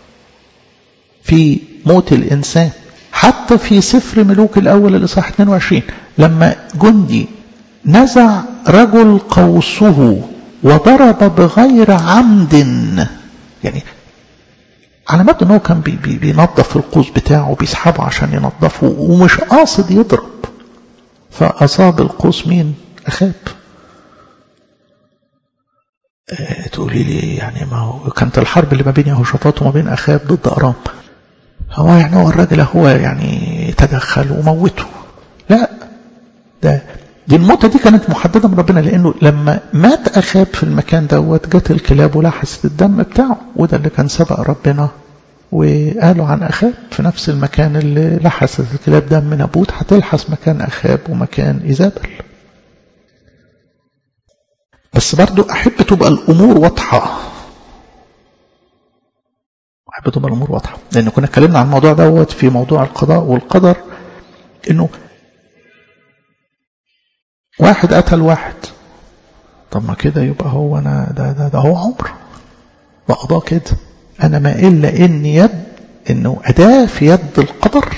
في موت الإنسان حتى في سفر ملوك الأول الإصحاح 22 لما جندي نزع رجل قوسه وضرب بغير عمد يعني على مبدا ان هو كان بي بي بينظف القوس بتاعه بيسحبه عشان ينظفه ومش قاصد يضرب فأصاب القوس مين أخاب أه تقولي لي يعني ما هو كانت الحرب اللي ما بين يهوشافاط وما بين أخاب ضد أرام هو يعني هو الراجل هو يعني تدخل وموته لا ده دي الموتة دي كانت محددة من ربنا لأنه لما مات أخاب في المكان دوت جت الكلاب ولحست الدم بتاعه وده اللي كان سبق ربنا وقالوا عن أخاب في نفس المكان اللي لحست الكلاب دم نابوت هتلحس مكان أخاب ومكان إيزابل بس برضو أحب تبقى الأمور واضحة أحب تبقى الأمور واضحة لأن كنا اتكلمنا عن الموضوع دوت في موضوع القضاء والقدر إنه واحد قتل واحد طب ما كده يبقى هو أنا ده, ده, ده هو عمر وقضاه كده أنا ما إلا إن يد إنه أداة في يد القدر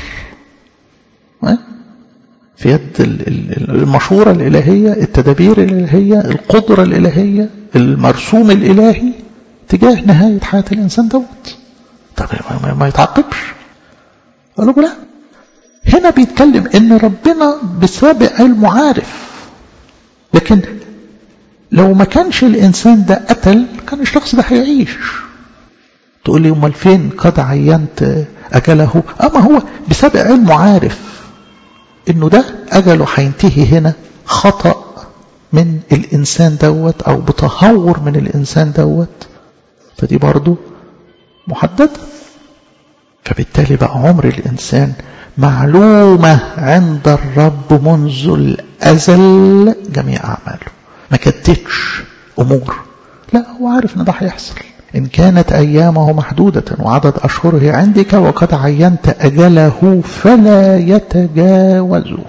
في يد المشورة الإلهية التدابير الإلهية القدرة الإلهية المرسوم الإلهي تجاه نهاية حياة الإنسان دوت طب ما, ما يتعاقبش قال له لا هنا بيتكلم ان ربنا بسابق علمه عارف لكن لو ما كانش الانسان ده قتل كان الشخص ده هيعيش تقول لي امال فين قد عينت اجله اما هو بسابق علمه عارف انه ده اجله هينتهي هنا خطأ من الانسان دوت او بتهور من الانسان دوت فدي برضو محددة فبالتالي بقى عمر الانسان معلومة عند الرب منذ الأزل جميع أعماله ما كدتش أمور لا هو عارف أن ده هيحصل إن كانت أيامه محدودة وعدد أشهره عندك وقد عينت أجله فلا يتجاوزه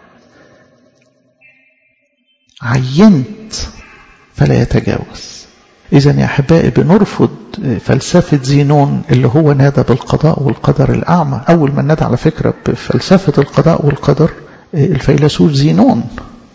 عينت فلا يتجاوز إذا يا أحبائي بنرفض فلسفة زينون اللي هو نادى بالقضاء والقدر الأعمى أول من نادى على فكرة بفلسفة القضاء والقدر الفيلسوف زينون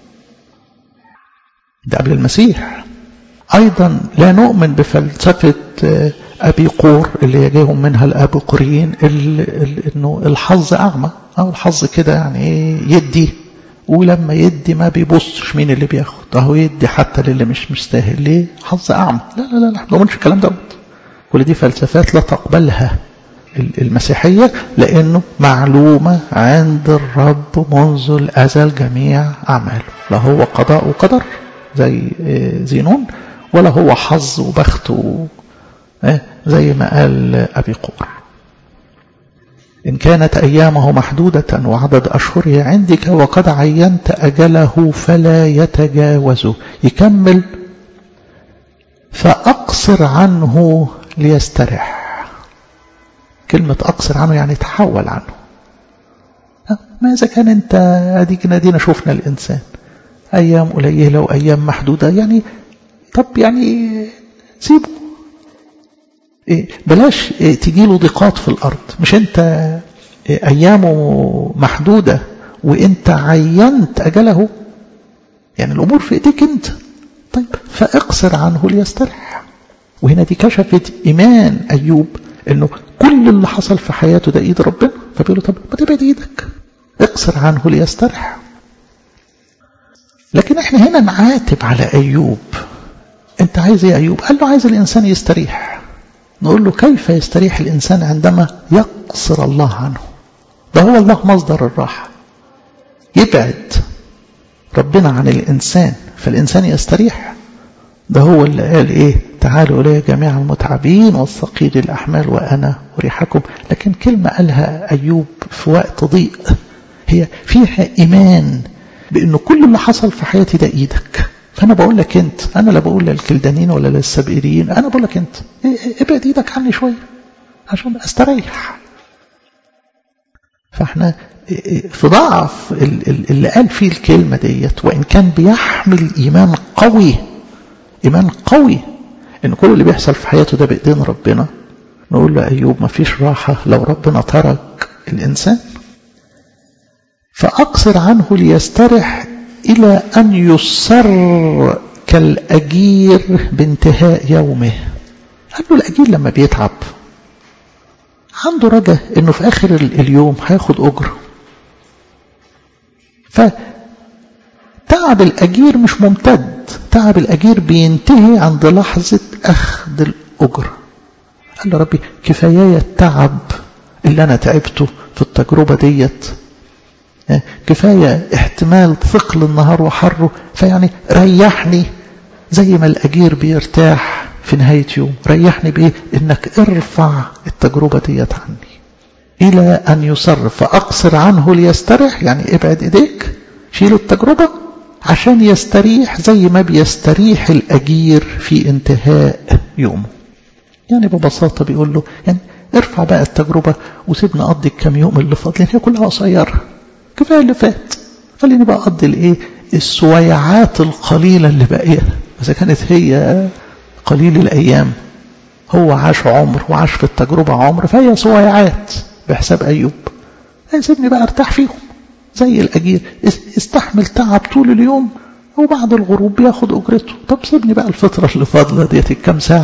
ده قبل المسيح أيضا لا نؤمن بفلسفة أبي قور اللي يجيهم منها الأبقريين إنه الحظ أعمى أو الحظ كده يعني يدي ولما يدي ما بيبصش مين اللي بياخد اهو يدي حتى للي مش مستاهل ليه حظ اعمى لا لا لا لا ما نقولش الكلام دوت كل دي فلسفات لا تقبلها المسيحية لأنه معلومة عند الرب منذ الأزل جميع أعماله لا هو قضاء وقدر زي زينون ولا هو حظ وبخت زي ما قال أبي قور إن كانت أيامه محدودة وعدد أشهره عندك وقد عينت أجله فلا يتجاوزه يكمل فأقصر عنه ليسترح كلمة أقصر عنه يعني تحول عنه ما إذا كان أنت أديك نادينا شفنا الإنسان أيام قليلة وأيام محدودة يعني طب يعني سيبه بلاش تجيله ضيقات في الأرض مش أنت أيامه محدودة وأنت عينت أجله يعني الأمور في إيديك أنت طيب فاقصر عنه ليسترح وهنا دي كشفت إيمان أيوب أنه كل اللي حصل في حياته ده إيد ربنا فبيقول له طب ما تبعد إيدك اقصر عنه ليسترح لكن احنا هنا نعاتب على أيوب انت عايز ايه أيوب قال له عايز الإنسان يستريح نقول له كيف يستريح الإنسان عندما يقصر الله عنه ده هو الله مصدر الراحة يبعد ربنا عن الإنسان فالإنسان يستريح ده هو اللي قال إيه تعالوا إلي جميع المتعبين والثقيل الأحمال وأنا أريحكم لكن كلمة قالها أيوب في وقت ضيق هي فيها إيمان بأنه كل اللي حصل في حياتي ده إيدك فأنا بقول لك أنت أنا لا بقول للكلدانين ولا للسبئريين أنا بقول لك أنت ابعد إيدك عني شوية عشان أستريح فاحنا في ضعف اللي قال فيه الكلمة ديت وإن كان بيحمل إيمان قوي إيمان قوي إن كل اللي بيحصل في حياته ده بإيدين ربنا نقول له أيوب ما فيش راحة لو ربنا ترك الإنسان فأقصر عنه ليسترح إلى أن يصر كالأجير بانتهاء يومه قال له الأجير لما بيتعب عنده رجاء انه في اخر اليوم هياخد اجره فتعب الاجير مش ممتد تعب الاجير بينتهي عند لحظة اخذ الاجرة قال له ربي كفاياي التعب اللي انا تعبته في التجربة ديت كفاية احتمال ثقل النهار وحره فيعني ريحني زي ما الاجير بيرتاح في نهاية يوم ريحني بإيه إنك ارفع التجربة ديت عني إلى أن يصر فأقصر عنه ليستريح يعني ابعد إيديك شيل التجربة عشان يستريح زي ما بيستريح الأجير في انتهاء يومه يعني ببساطة بيقول له يعني ارفع بقى التجربة وسيبني أقضي الكام يوم اللي فاضلين هي كلها قصيرة كفاية اللي فات خليني بقى أقضي الإيه السويعات القليلة اللي باقية إذا كانت هي قليل الأيام هو عاش عمر وعاش في التجربة عمر فهي صويعات بحساب أيوب سيبني بقى ارتاح فيهم زي الأجير استحمل تعب طول اليوم وبعد الغروب بياخد أجرته طب سيبني بقى الفترة اللي فاضلة ديت الكام ساعة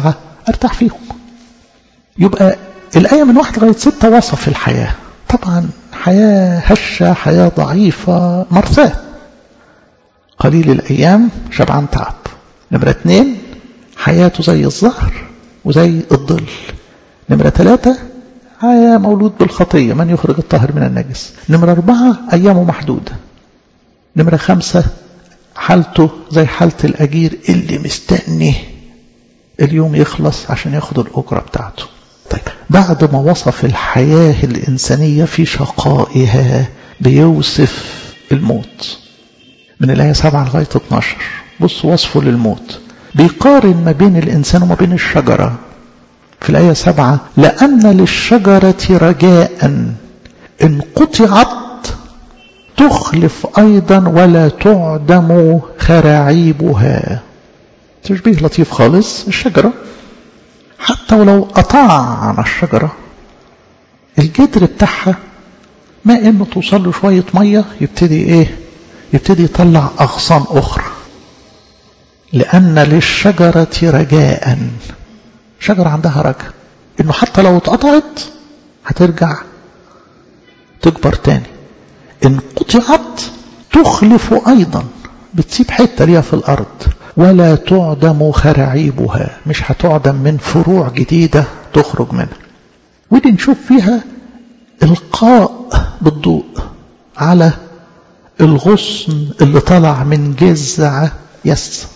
ارتاح فيهم يبقى الآية من واحد لغاية ستة وصف الحياة طبعا حياة هشة حياة ضعيفة مرثاة قليل الأيام شبعان تعب نمرة اتنين حياته زي الزهر وزي الظل نمرة ثلاثة حياة مولود بالخطية من يخرج الطاهر من النجس نمرة أربعة أيامه محدودة نمرة خمسة حالته زي حالة الأجير اللي مستني اليوم يخلص عشان ياخد الأجرة بتاعته طيب بعد ما وصف الحياة الإنسانية في شقائها بيوصف الموت من الآية 7 لغاية 12 بص وصفه للموت بيقارن ما بين الإنسان وما بين الشجرة في الآية 7 لأن للشجرة رجاء إن قطعت تخلف أيضا ولا تعدم خراعيبها تشبيه لطيف خالص الشجرة حتى ولو قطعنا الشجرة الجدر بتاعها ما انه توصل له شوية مية يبتدي ايه يبتدي يطلع اغصان اخرى لان للشجرة رجاء شجرة عندها رجاء انه حتى لو اتقطعت هترجع تكبر تاني ان قطعت تخلف ايضا بتسيب حتة ليها في الارض ولا تعدم خراعيبها مش هتعدم من فروع جديدة تخرج منها ودي نشوف فيها القاء بالضوء على الغصن اللي طلع من جذع يس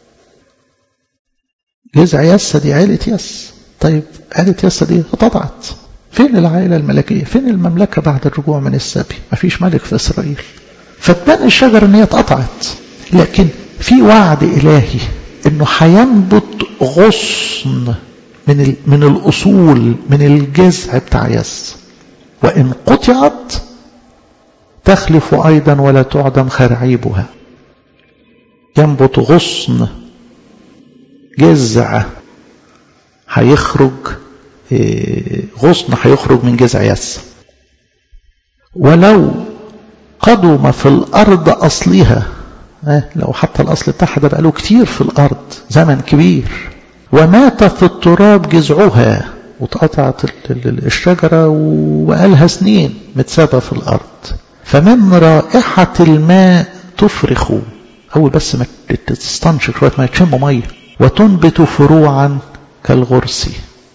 جذع يس دي عيلة يس طيب عيلة يس دي اتقطعت فين العائلة الملكية فين المملكة بعد الرجوع من السبي مفيش ملك في إسرائيل فتبان الشجرة ان هي اتقطعت لكن في وعد إلهي انه هينبت غصن من من الاصول من الجذع بتاع يس وان قطعت تخلف ايضا ولا تعدم خرعيبها ينبت غصن جذع هيخرج غصن هيخرج من جذع يس ولو قدم في الارض اصلها لو حتى الأصل بتاعها ده بقاله كتير في الأرض زمن كبير ومات في التراب جذعها واتقطعت الشجرة وبقالها سنين متسابة في الأرض فمن رائحة الماء تفرخ أول بس ما تستنشق شوية ما تشم مية وتنبت فروعا كالغرس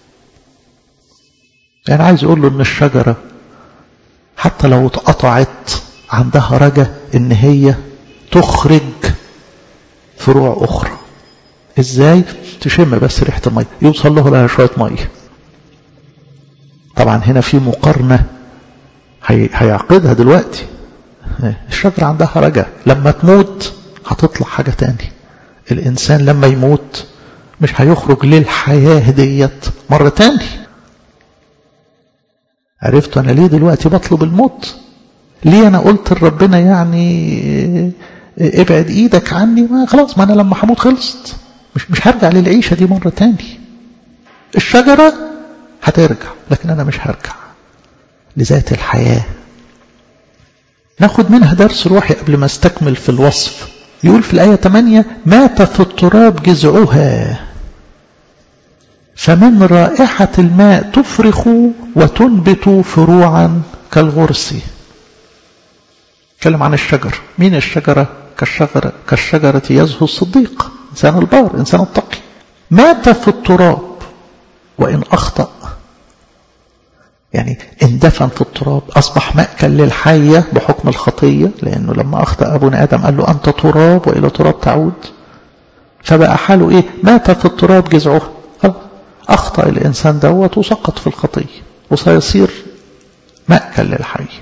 يعني عايز أقول له إن الشجرة حتى لو اتقطعت عندها رجا إن هي تخرج فروع أخرى إزاي تشم بس ريحة المية يوصل له لها شوية مية طبعا هنا في مقارنة هي... هيعقدها دلوقتي الشجرة عندها رجاء لما تموت هتطلع حاجة تاني الإنسان لما يموت مش هيخرج للحياة ديت مرة تاني عرفت أنا ليه دلوقتي بطلب الموت ليه أنا قلت لربنا يعني ابعد ايدك عني ما خلاص ما انا لما هموت خلصت مش مش هرجع للعيشه دي مره تاني الشجره هترجع لكن انا مش هرجع لذات الحياه ناخد منها درس روحي قبل ما استكمل في الوصف يقول في الآية 8 مات في التراب جذعها فمن رائحة الماء تفرخ وتنبت فروعا كالغرس تكلم عن الشجر مين الشجرة كالشجرة كالشجرة يزهو الصديق إنسان البار إنسان التقي مات في التراب وإن أخطأ يعني اندفن في التراب أصبح مأكل للحية بحكم الخطية لأنه لما أخطأ أبونا آدم قال له أنت تراب وإلى تراب تعود فبقى حاله إيه مات في التراب جذعه أخطأ الإنسان دوت وسقط في الخطية وسيصير مأكل للحية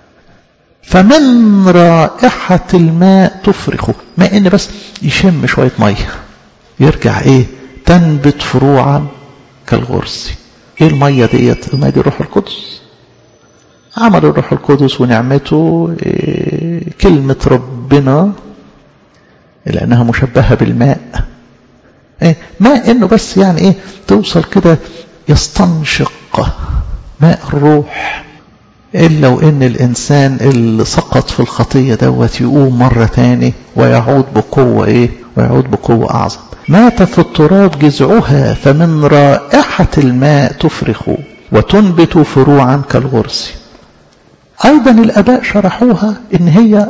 فمن رائحة الماء تفرخه ما إن بس يشم شوية مية يرجع إيه تنبت فروعا كالغرس إيه المية ديت المية دي الروح القدس عمل الروح القدس ونعمته إيه كلمة ربنا لأنها مشبهة بالماء إيه ما إنه بس يعني إيه توصل كده يستنشق ماء الروح إلا وإن الإنسان اللي سقط في الخطية دوت يقوم مرة تاني ويعود بقوة إيه ويعود بقوة أعظم مات في التراب جذعها فمن رائحة الماء تفرخ وتنبت فروعا كالغرس أيضا الأباء شرحوها إن هي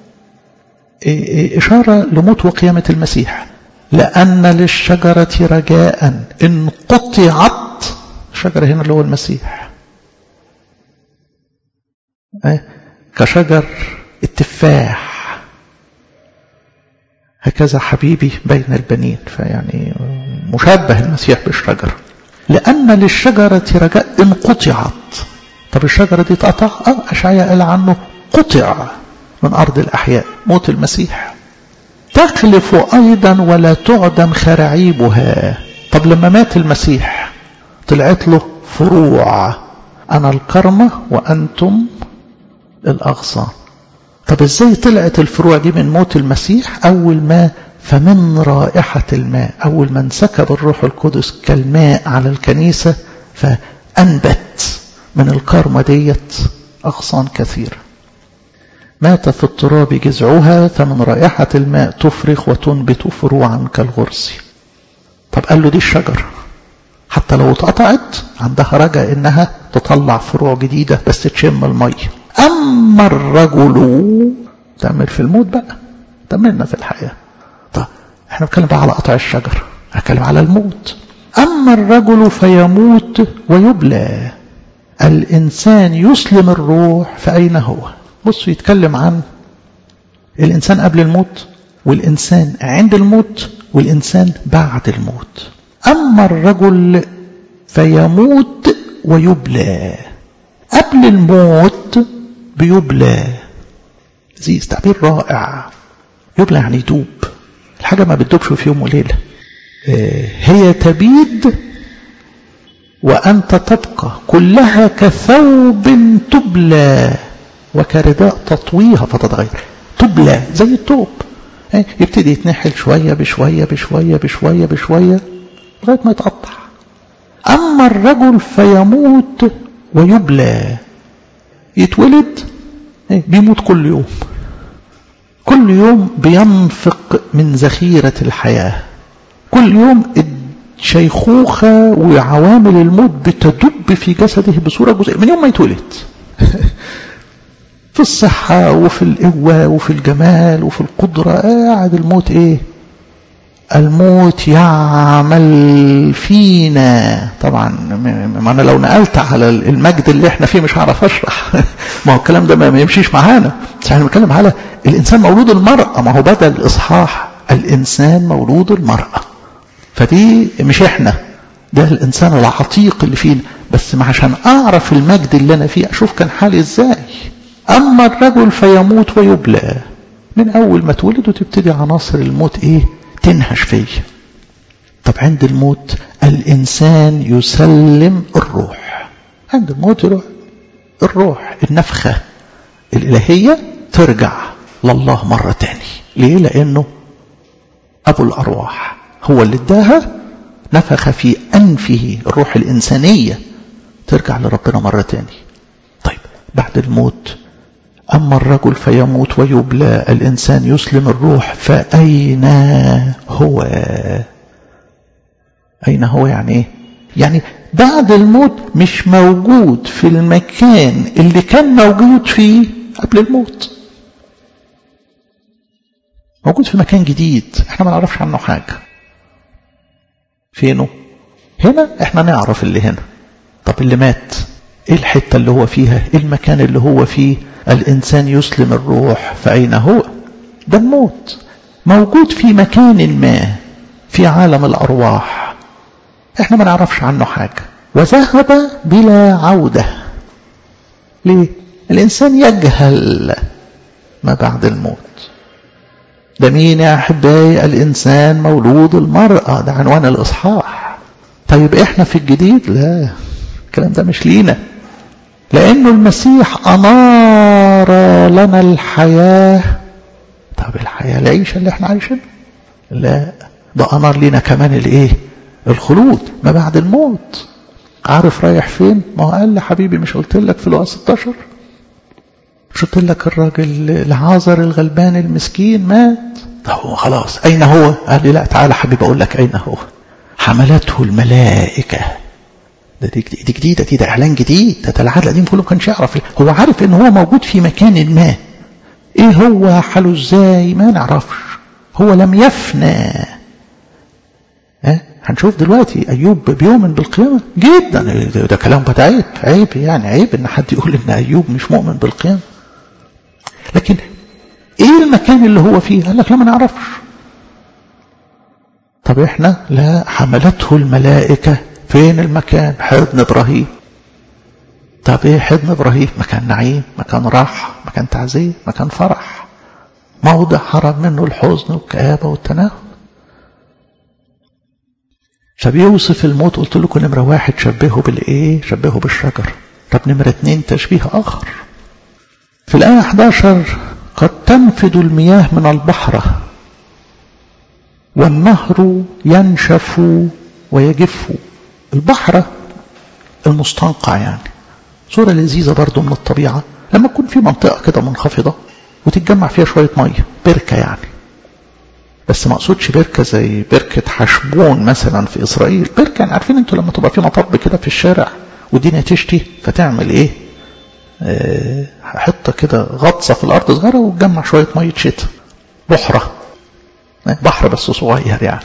إشارة لموت وقيامة المسيح لأن للشجرة رجاء إن قطعت الشجرة هنا اللي هو المسيح كشجر التفاح هكذا حبيبي بين البنين فيعني مشابه المسيح بالشجرة لأن للشجرة رجاء إن قطعت طب الشجرة دي تقطع آه أشعياء قال عنه قطع من أرض الأحياء موت المسيح تخلف أيضا ولا تعدم خراعيبها طب لما مات المسيح طلعت له فروع أنا الكرمة وأنتم الأغصان طب ازاي طلعت الفروع دي من موت المسيح أول ما فمن رائحة الماء أول ما انسكب الروح القدس كالماء على الكنيسة فأنبت من الكرمة ديت أغصان كثيرة مات في التراب جذعها فمن رائحة الماء تفرخ وتنبت فروعا كالغرس طب قال له دي الشجرة حتى لو اتقطعت عندها رجاء انها تطلع فروع جديدة بس تشم المية اما الرجل تعمل في الموت بقى تملنا في الحياة طب احنا بنتكلم بقى على قطع الشجر هنتكلم على الموت اما الرجل فيموت ويبلى الانسان يسلم الروح فاين هو بصوا يتكلم عن الإنسان قبل الموت والإنسان عند الموت والإنسان بعد الموت أما الرجل فيموت ويبلى قبل الموت بيبلى زي تعبير رائع يبلى يعني يدوب الحاجة ما بتدوبش في يوم وليلة هي تبيد وأنت تبقى كلها كثوب تبلى وكرداء تطويها فتتغير تبلى زي التوب يبتدي يتنحل شوية بشوية بشوية بشوية بشوية لغاية ما يتقطع أما الرجل فيموت ويبلى يتولد بيموت كل يوم كل يوم بينفق من ذخيرة الحياة كل يوم الشيخوخة وعوامل الموت بتدب في جسده بصورة جزئية من يوم ما يتولد في الصحة وفي القوة وفي الجمال وفي القدرة قاعد الموت ايه الموت يعمل فينا طبعا ما انا لو نقلت على المجد اللي احنا فيه مش هعرف اشرح ما هو الكلام ده ما يمشيش معانا بس احنا بنتكلم على الانسان مولود المرأة ما هو بدل الاصحاح الانسان مولود المرأة فدي مش احنا ده الانسان العتيق اللي فينا بس ما عشان اعرف المجد اللي انا فيه اشوف كان حالي ازاي أما الرجل فيموت ويبلى من أول ما تولد وتبتدي عناصر الموت إيه تنهش فيه طب عند الموت الإنسان يسلم الروح عند الموت يروح الروح النفخة الإلهية ترجع لله مرة تاني ليه لأنه أبو الأرواح هو اللي اداها نفخ في أنفه الروح الإنسانية ترجع لربنا مرة تاني طيب بعد الموت أما الرجل فيموت ويبلى الإنسان يسلم الروح فأين هو أين هو يعني إيه يعني بعد الموت مش موجود في المكان اللي كان موجود فيه قبل الموت موجود في مكان جديد احنا ما نعرفش عنه حاجة فينه هنا احنا نعرف اللي هنا طب اللي مات ايه الحتة اللي هو فيها ايه المكان اللي هو فيه الإنسان يسلم الروح فأين هو ده الموت موجود في مكان ما في عالم الأرواح احنا ما نعرفش عنه حاجة وذهب بلا عودة ليه الإنسان يجهل ما بعد الموت ده مين يا أحبائي الإنسان مولود المرأة ده عنوان الإصحاح طيب إحنا في الجديد لا الكلام ده مش لينا لأنه المسيح أنار لنا الحياة طب الحياة العيشة اللي احنا عايشينها لا ده أنار لنا كمان الايه الخلود ما بعد الموت عارف رايح فين ما هو قال لي حبيبي مش قلت لك في الوقت 16 مش قلت لك الراجل العازر الغلبان المسكين مات هو خلاص أين هو قال لي لا تعالى حبيب أقول لك أين هو حملته الملائكة ده دي, دي جديدة دي ده إعلان جديد ده العهد القديم كله ما كانش يعرف هو عارف إن هو موجود في مكان ما إيه هو حاله إزاي ما نعرفش هو لم يفنى ها هنشوف دلوقتي أيوب بيؤمن بالقيامة جدا ده, ده كلام ده عيب عيب يعني عيب إن حد يقول إن أيوب مش مؤمن بالقيامة لكن إيه المكان اللي هو فيه قال لك لا ما نعرفش طب إحنا لا حملته الملائكة فين المكان حضن إبراهيم طب إيه حضن إبراهيم مكان نعيم مكان راحة مكان تعزية مكان فرح موضع حرم منه الحزن والكآبة والتناهد فبيوصف الموت قلت لكم نمرة واحد شبهه بالإيه شبهه بالشجر طب نمرة اتنين تشبيه آخر في الآية 11 قد تنفد المياه من البحر والنهر ينشف ويجف البحر المستنقع يعني صورة لذيذة برضو من الطبيعة لما تكون في منطقة كده منخفضة وتتجمع فيها شوية مية بركة يعني بس ما اقصدش بركة زي بركة حشبون مثلا في إسرائيل بركة يعني عارفين انتوا لما تبقى في مطب كده في الشارع والدنيا تشتي فتعمل ايه اه حطة كده غطسة في الأرض صغيرة وتجمع شوية مية شتاء بحرة بحر بس صغير يعني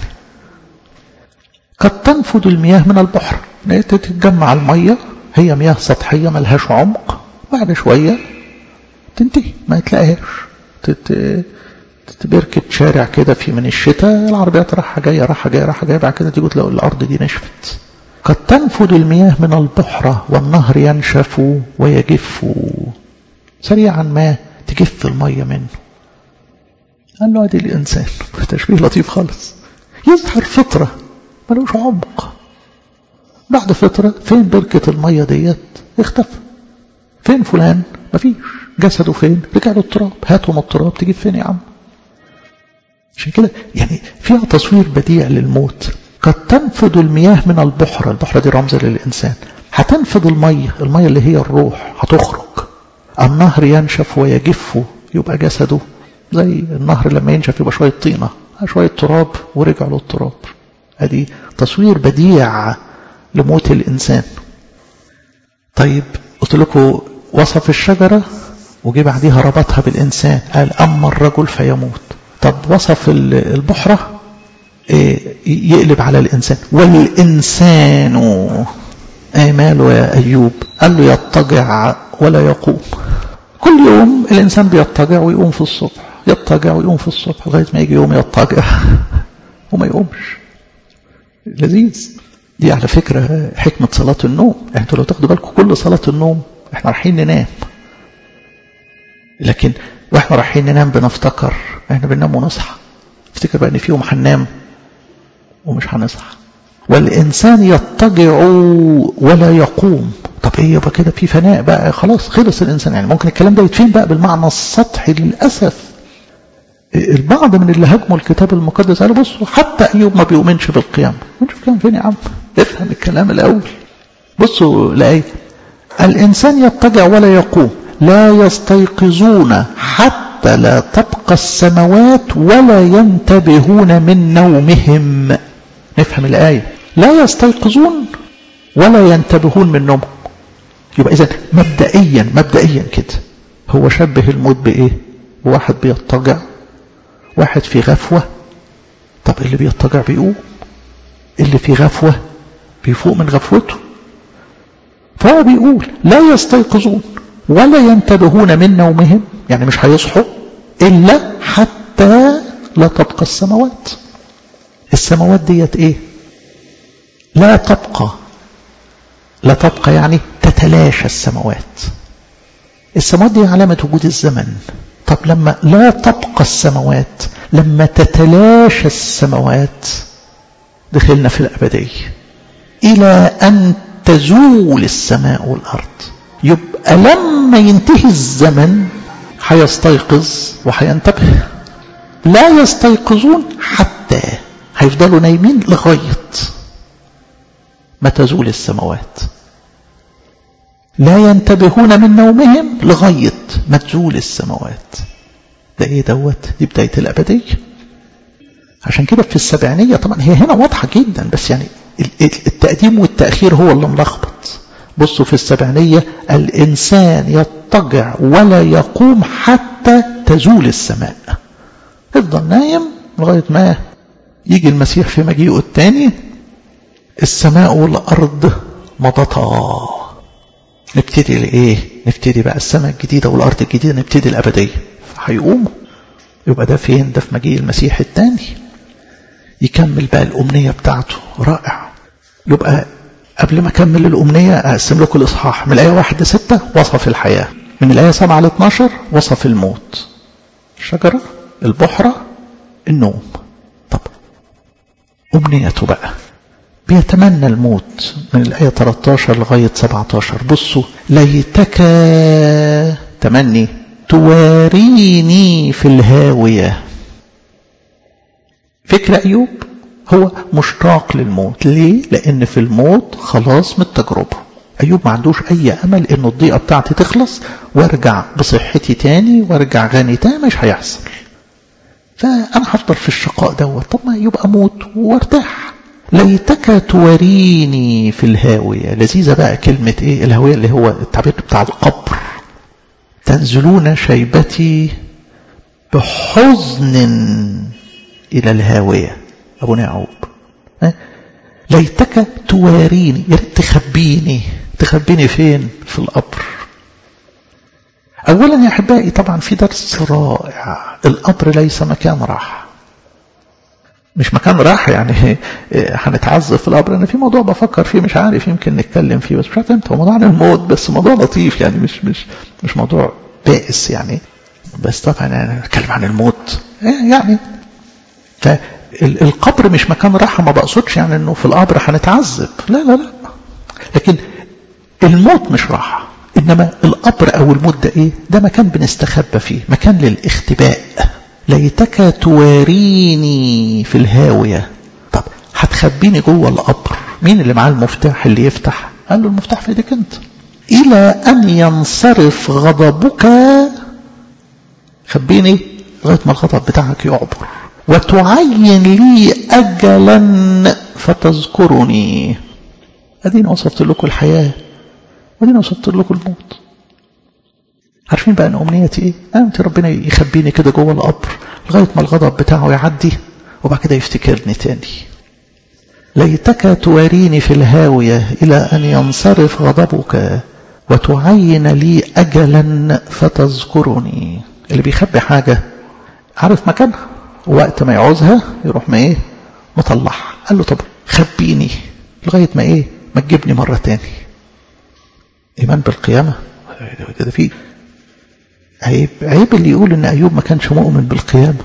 قد تنفد المياه من البحر تتجمع المية هي مياه سطحية ملهاش عمق بعد شوية تنتهي ما تلاقيهاش بركة شارع كده في من الشتاء العربيات رايحة جاية رايحة جاية رايحة جاية بعد كده تيجوا تلاقوا الأرض دي نشفت قد تنفد المياه من البحر والنهر ينشف ويجف سريعا ما تجف المية منه قال له ادي الإنسان تشبيه لطيف خالص يظهر فطرة ملوش عمق بعد فترة فين بركة المية ديت اختفى فين فلان مفيش جسده فين رجع له التراب هاتوا من التراب تجيب فين يا عم عشان كده يعني فيها تصوير بديع للموت قد تنفد المياه من البحر البحر دي رمز للإنسان هتنفد المية المية اللي هي الروح هتخرج النهر ينشف ويجف يبقى جسده زي النهر لما ينشف يبقى شوية طينة شوية تراب ورجع له التراب ادي تصوير بديع لموت الإنسان طيب قلت لكم وصف الشجرة وجي بعديها ربطها بالإنسان قال أما الرجل فيموت طب وصف البحرة يقلب على الإنسان والإنسان أي ماله يا أيوب قال له يضطجع ولا يقوم كل يوم الإنسان بيضطجع ويقوم في الصبح يضطجع ويقوم في الصبح لغاية ما يجي يوم يضطجع وما يقومش لذيذ دي على فكرة حكمة صلاة النوم انتوا لو تاخدوا بالكم كل صلاة النوم احنا رايحين ننام لكن واحنا رايحين ننام بنفتكر احنا بننام ونصحى افتكر بقى ان في يوم هننام ومش هنصحى والإنسان يضطجع ولا يقوم طب ايه يبقى كده في فناء بقى خلاص خلص الإنسان يعني ممكن الكلام ده يتفهم بقى بالمعنى السطحي للأسف البعض من اللي هاجموا الكتاب المقدس قالوا بصوا حتى أيوب ما بيؤمنش بالقيامة نشوف كلام فين يا عم افهم الكلام الأول بصوا الآية الإنسان يضطجع ولا يقوم لا يستيقظون حتى لا تبقى السماوات ولا ينتبهون من نومهم نفهم الآية لا يستيقظون ولا ينتبهون من نومهم يبقى إذا مبدئيا مبدئيا كده هو شبه الموت بإيه واحد بيضطجع واحد في غفوة طب اللي بيضطجع بيقوم اللي في غفوة بيفوق من غفوته فهو بيقول لا يستيقظون ولا ينتبهون من نومهم يعني مش هيصحوا إلا حتى لا تبقى السماوات السماوات ديت ايه لا تبقى لا تبقى يعني تتلاشى السماوات السماوات دي علامة وجود الزمن طب لما لا تبقى السماوات لما تتلاشى السماوات دخلنا في الأبدية إلى أن تزول السماء والأرض يبقى لما ينتهي الزمن هيستيقظ وهينتبه لا يستيقظون حتى هيفضلوا نايمين لغاية ما تزول السماوات لا ينتبهون من نومهم لغاية ما تزول السماوات ده ايه دوت دي بداية الأبدية عشان كده في السبعينية طبعا هي هنا واضحة جدا بس يعني التقديم والتأخير هو اللي ملخبط بصوا في السبعينية الإنسان يضطجع ولا يقوم حتى تزول السماء يفضل نايم لغاية ما يجي المسيح في مجيئه الثاني السماء والأرض مضتا نبتدي لإيه نبتدي بقى السماء الجديدة والأرض الجديدة نبتدي الأبدية هيقوموا يبقى ده فين ده في مجيء المسيح الثاني يكمل بقى الأمنية بتاعته رائع يبقى قبل ما أكمل الأمنية أقسم لكم الإصحاح من الآية 1 ل 6 وصف الحياة من الآية 7 ل 12 وصف الموت الشجرة البحرة النوم طب أمنيته بقى بيتمنى الموت من الآية 13 لغاية 17 بصوا ليتك تمني تواريني في الهاوية فكر أيوب هو مشتاق للموت ليه؟ لأن في الموت خلاص من التجربة أيوب ما عندوش أي أمل إنه الضيقة بتاعتي تخلص وارجع بصحتي تاني وارجع غني تاني مش هيحصل فأنا هفضل في الشقاء دوت طب ما يبقى موت وارتاح ليتك تواريني في الهاوية لذيذة بقى كلمة ايه الهاوية اللي هو التعبير بتاع القبر تنزلون شيبتي بحزن إلى الهاوية أبو يعقوب ليتك تواريني يا ريت تخبيني تخبيني فين في القبر أولا يا أحبائي طبعا في درس رائع القبر ليس مكان راحة مش مكان راحة يعني هنتعذب في القبر أنا في موضوع بفكر فيه مش عارف يمكن نتكلم فيه بس مش عارف امتى هو موضوع عن الموت بس موضوع لطيف يعني مش مش مش موضوع بائس يعني بس طبعا أنا نتكلم عن الموت يعني فالقبر مش مكان راحة ما بقصدش يعني انه في القبر هنتعذب لا لا لا لكن الموت مش راحة انما القبر او الموت ده ايه ده مكان بنستخبى فيه مكان للاختباء ليتك تواريني في الهاوية طب هتخبيني جوه القبر مين اللي معاه المفتاح اللي يفتح قال له المفتاح في ايدك انت الى ان ينصرف غضبك خبيني لغايه ما الغضب بتاعك يعبر وتعين لي اجلا فتذكرني اديني وصفت لكم الحياه ودينا وصفت لكم الموت عارفين بقى ان امنيتي ايه انت ربنا يخبيني كده جوه القبر لغايه ما الغضب بتاعه يعدي وبعد كده يفتكرني تاني ليتك تواريني في الهاويه الى ان ينصرف غضبك وتعين لي اجلا فتذكرني اللي بيخبي حاجه عارف مكانها وقت ما يعوزها يروح ما ايه مطلعها قال له طب خبيني لغايه ما ايه ما تجيبني مره تاني ايمان بالقيامه ده في عيب عيب اللي يقول ان ايوب ما كانش مؤمن بالقيامه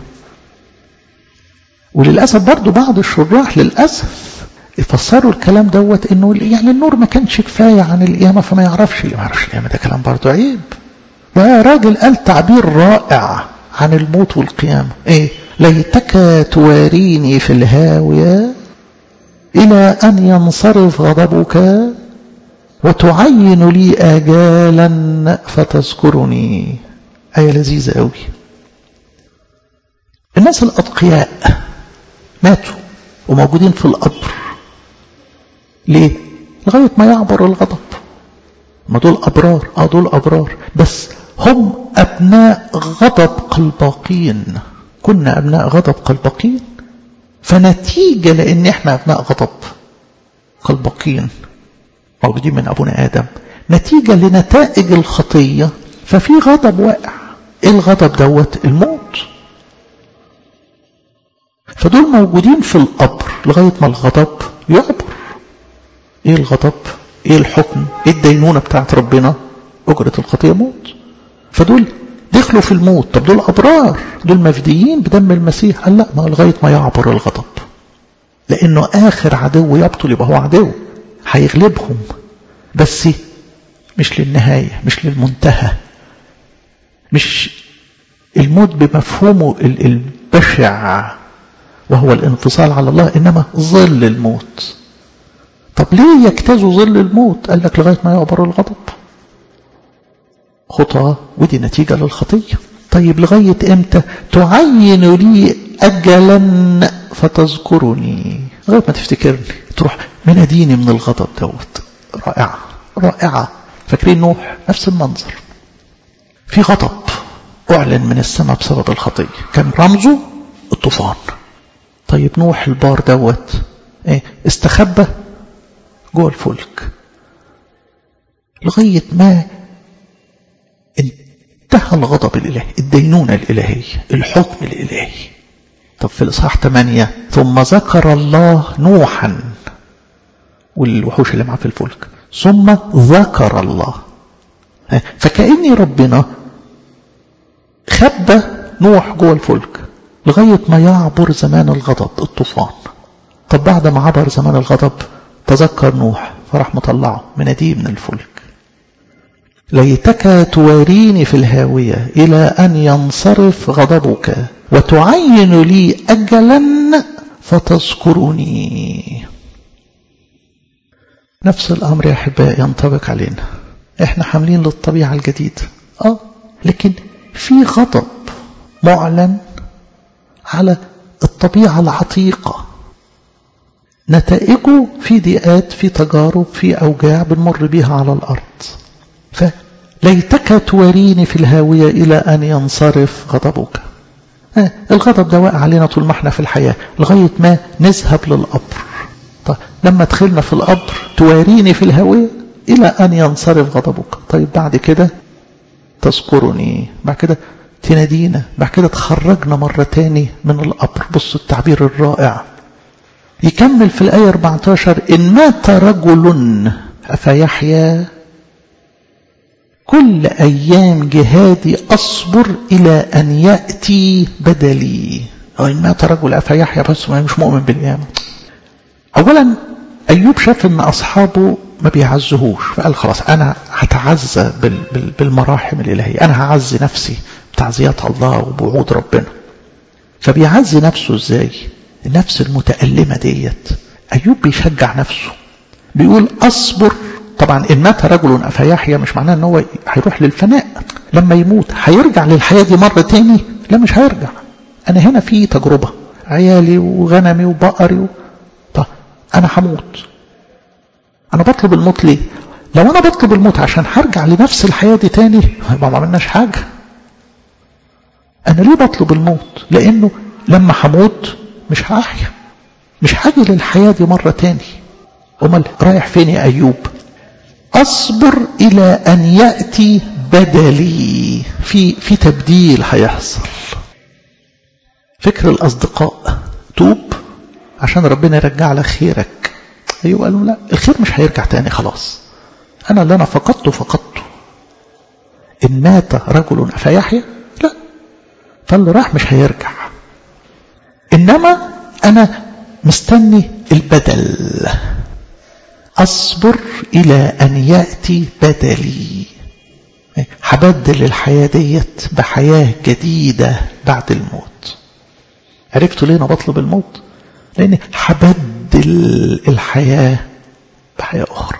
وللاسف برضو بعض الشراح للاسف يفسروا الكلام دوت انه يعني النور ما كانش كفايه عن القيامه فما يعرفش ما يعرفش القيامه ده كلام برضو عيب ده راجل قال تعبير رائع عن الموت والقيامه ايه ليتك تواريني في الهاويه الى ان ينصرف غضبك وتعين لي آجالا فتذكرني آية لذيذة أوي الناس الأتقياء ماتوا وموجودين في القبر ليه؟ لغاية ما يعبر الغضب ما دول أبرار آه دول أبرار بس هم أبناء غضب قلباقين كنا أبناء غضب قلباقين فنتيجة لأن إحنا أبناء غضب قلباقين موجودين من أبونا آدم نتيجة لنتائج الخطية ففي غضب واقع إيه الغضب دوت الموت فدول موجودين في القبر لغاية ما الغضب يعبر إيه الغضب إيه الحكم إيه الدينونة بتاعت ربنا أجرة الخطية موت فدول دخلوا في الموت طب دول أبرار دول مفديين بدم المسيح قال لا ما لغاية ما يعبر الغضب لأنه آخر عدو يبطل يبقى هو عدو هيغلبهم بس مش للنهاية مش للمنتهى مش الموت بمفهومه البشع وهو الانفصال على الله إنما ظل الموت طب ليه يجتازوا ظل الموت قال لك لغاية ما يعبر الغضب خطأ ودي نتيجة للخطية طيب لغاية امتى تعين لي أجلا فتذكرني لغايه ما تفتكرني تروح مناديني من الغضب دوت رائعه رائعه فاكرين نوح نفس المنظر في غضب اعلن من السماء بسبب الخطيه كان رمزه الطوفان طيب نوح البار دوت ايه استخبى جوه الفلك لغايه ما انتهى الغضب الالهي الدينونه الالهيه الحكم الالهي طب في الاصحاح 8 ثم ذكر الله نوحا والوحوش اللي معاه في الفلك ثم ذكر الله فكأني ربنا خبى نوح جوه الفلك لغاية ما يعبر زمان الغضب الطوفان طب بعد ما عبر زمان الغضب تذكر نوح فراح مطلعه مناديه من الفلك ليتك تواريني في الهاوية إلى أن ينصرف غضبك وتعين لي أجلا فتذكرني نفس الأمر يا أحباء ينطبق علينا إحنا حاملين للطبيعة الجديدة آه لكن في غضب معلن على الطبيعة العتيقة نتائجه في ضيقات في تجارب في أوجاع بنمر بيها على الأرض فليتك تواريني في الهاوية إلى أن ينصرف غضبك آه الغضب ده واقع علينا طول ما احنا في الحياة لغاية ما نذهب للقبر طيب لما دخلنا في القبر تواريني في الهاوية إلى أن ينصرف غضبك طيب بعد كده تذكرني بعد كده تنادينا بعد كده تخرجنا مرة تاني من القبر بصوا التعبير الرائع يكمل في الآية 14 إن مات رجل أفيحيا كل أيام جهادي أصبر إلى أن يأتي بدلي أو إن مات رجل أفيحيا بس ما مش مؤمن بالقيامة أولا أيوب شاف إن أصحابه ما بيعزهوش فقال خلاص أنا هتعزى بالمراحم الإلهية أنا هعزي نفسي بتعزيات الله وبوعود ربنا فبيعزي نفسه إزاي النفس المتألمة ديت أيوب بيشجع نفسه بيقول أصبر طبعا إن مات رجل أفيحيا مش معناه إن هو هيروح للفناء لما يموت هيرجع للحياة دي مرة تاني لا مش هيرجع أنا هنا في تجربة عيالي وغنمي وبقري و... طب أنا هموت أنا بطلب الموت ليه لو أنا بطلب الموت عشان هرجع لنفس الحياة دي تاني ما عملناش حاجة أنا ليه بطلب الموت لأنه لما هموت مش هحيا مش هاجي للحياة دي مرة تاني أمال رايح فين يا أيوب أصبر إلى أن يأتي بدلي في في تبديل هيحصل فكر الأصدقاء توب عشان ربنا يرجع لك خيرك أيوب قالوا لا الخير مش هيرجع تاني خلاص أنا اللي أنا فقدته فقدته إن مات رجل أفيحيا لا فاللي راح مش هيرجع إنما أنا مستني البدل أصبر إلى أن يأتي بدلي هبدل الحياة ديت بحياة جديدة بعد الموت عرفتوا ليه أنا بطلب الموت لأن هبدل الحياة بحياة أخرى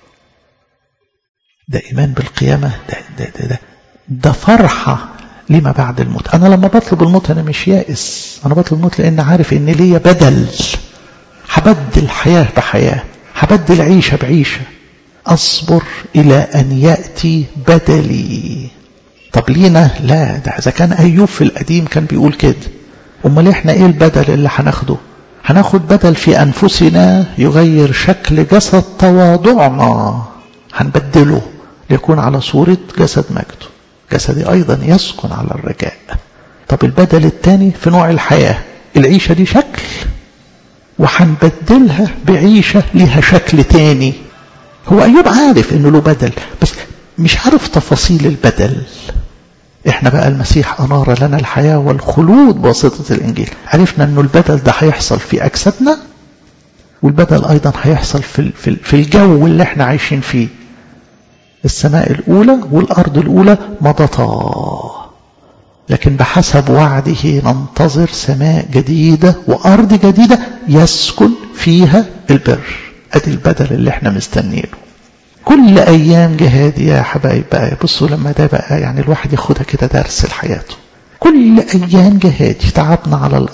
ده إيمان بالقيامة ده, ده, ده, ده, ده فرحة لما بعد الموت أنا لما بطلب الموت أنا مش يائس أنا بطلب الموت لأن عارف إن ليا بدل هبدل حياة بحياة هبدل عيشة بعيشة أصبر إلى أن يأتي بدلي طب لينا لا ده إذا كان أيوب في القديم كان بيقول كده أمال إحنا إيه البدل اللي هناخده هناخد بدل في أنفسنا يغير شكل جسد تواضعنا هنبدله ليكون على صورة جسد مجده جسدي أيضا يسكن على الرجاء طب البدل الثاني في نوع الحياة العيشة دي شكل وهنبدلها بعيشة لها شكل تاني هو أيوب عارف إنه له بدل بس مش عارف تفاصيل البدل احنا بقى المسيح أنار لنا الحياة والخلود بواسطة الإنجيل عرفنا أنه البدل ده هيحصل في أجسادنا والبدل أيضا هيحصل في, في, في الجو اللي احنا عايشين فيه السماء الأولى والأرض الأولى مضتا لكن بحسب وعده ننتظر سماء جديدة وأرض جديدة يسكن فيها البر أدي البدل اللي احنا مستنينه كل أيام جهادي يا حبايب بقى بصوا لما ده بقى يعني الواحد ياخدها كده درس لحياته كل أيام جهادي تعبنا على الأرض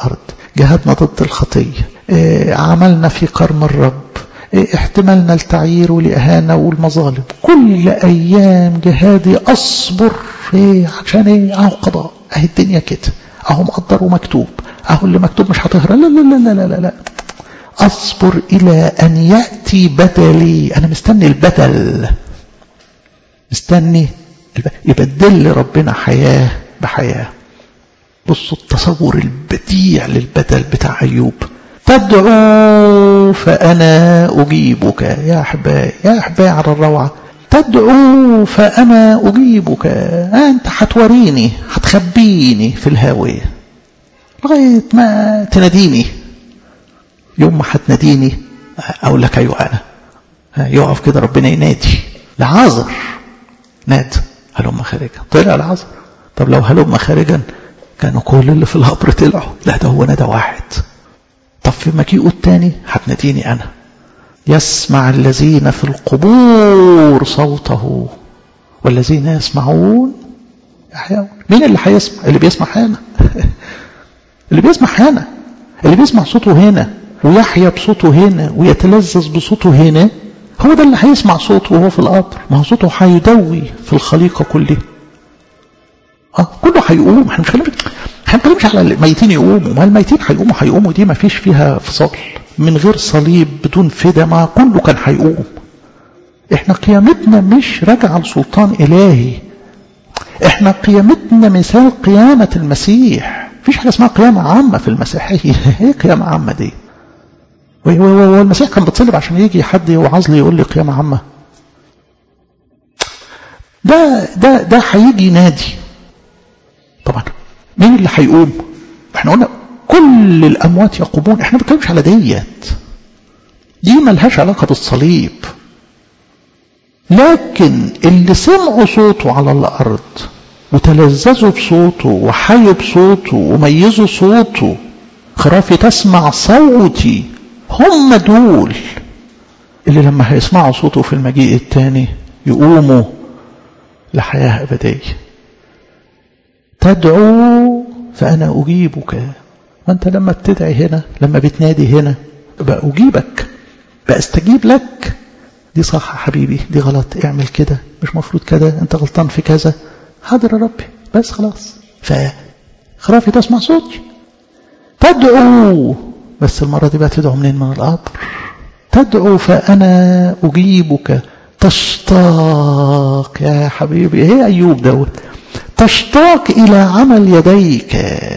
جهادنا ضد الخطية إيه عملنا في كرم الرب إيه احتمالنا التعيير والإهانة والمظالم كل أيام جهادي أصبر إيه عشان إيه أهو قضاء أهي الدنيا كده أهو مقدر ومكتوب أهو اللي مكتوب مش هتهرى لا لا لا لا لا لا أصبر إلى أن يأتي بدلي أنا مستني البدل مستني يبدل لي ربنا حياة بحياة بصوا التصور البديع للبدل بتاع أيوب تدعو فأنا أجيبك يا أحبائي يا أحبائي على الروعة تدعو فأنا أجيبك أنت هتوريني هتخبيني في الهاوية لغاية ما تناديني يوم ما هتناديني أقول لك أيوة أنا يقف كده ربنا ينادي لعازر ناد هلم خارجا طلع العازر طب لو هلم خارجا كانوا كل اللي في القبر طلعوا لا ده هو ندى واحد طب في مجيئه التاني هتناديني أنا يسمع الذين في القبور صوته والذين يسمعون يحيون مين اللي هيسمع اللي بيسمع هنا اللي بيسمع هنا اللي بيسمع صوته هنا ويحيا بصوته هنا ويتلذذ بصوته هنا هو ده اللي هيسمع صوته وهو في القبر ما هو صوته هيدوي في الخليقة كلها اه كله هيقوم احنا مش هنتكلمش على الميتين يقوموا ما الميتين هيقوموا هيقوموا دي ما فيش فيها فصال من غير صليب بدون فدا ما كله كان هيقوم احنا قيامتنا مش راجعه لسلطان الهي احنا قيامتنا مثال قيامة المسيح مفيش حاجة اسمها قيامة عامة في المسيحية ايه قيامة عامة دي والمسيح كان بتصلب عشان يجي حد يوعظ لي يقول لي قيامة عامة ده ده ده هيجي ينادي طبعا مين اللي هيقوم احنا قلنا كل الاموات يقومون احنا ما بنتكلمش على ديت دي ملهاش علاقه بالصليب لكن اللي سمعوا صوته على الارض وتلذذوا بصوته وحيوا بصوته وميزوا صوته خرافي تسمع صوتي هم دول اللي لما هيسمعوا صوته في المجيء الثاني يقوموا لحياه ابديه تدعو فأنا أجيبك وأنت لما بتدعي هنا لما بتنادي هنا بأجيبك بأستجيب لك دي صح حبيبي دي غلط اعمل كده مش مفروض كده انت غلطان في كذا حاضر يا ربي بس خلاص فخرافي تسمع صوتي تدعو بس المرة دي بقى تدعو منين من القبر تدعو فأنا أجيبك تشتاق يا حبيبي ايه أيوب دوت تشتاق إلى عمل يديك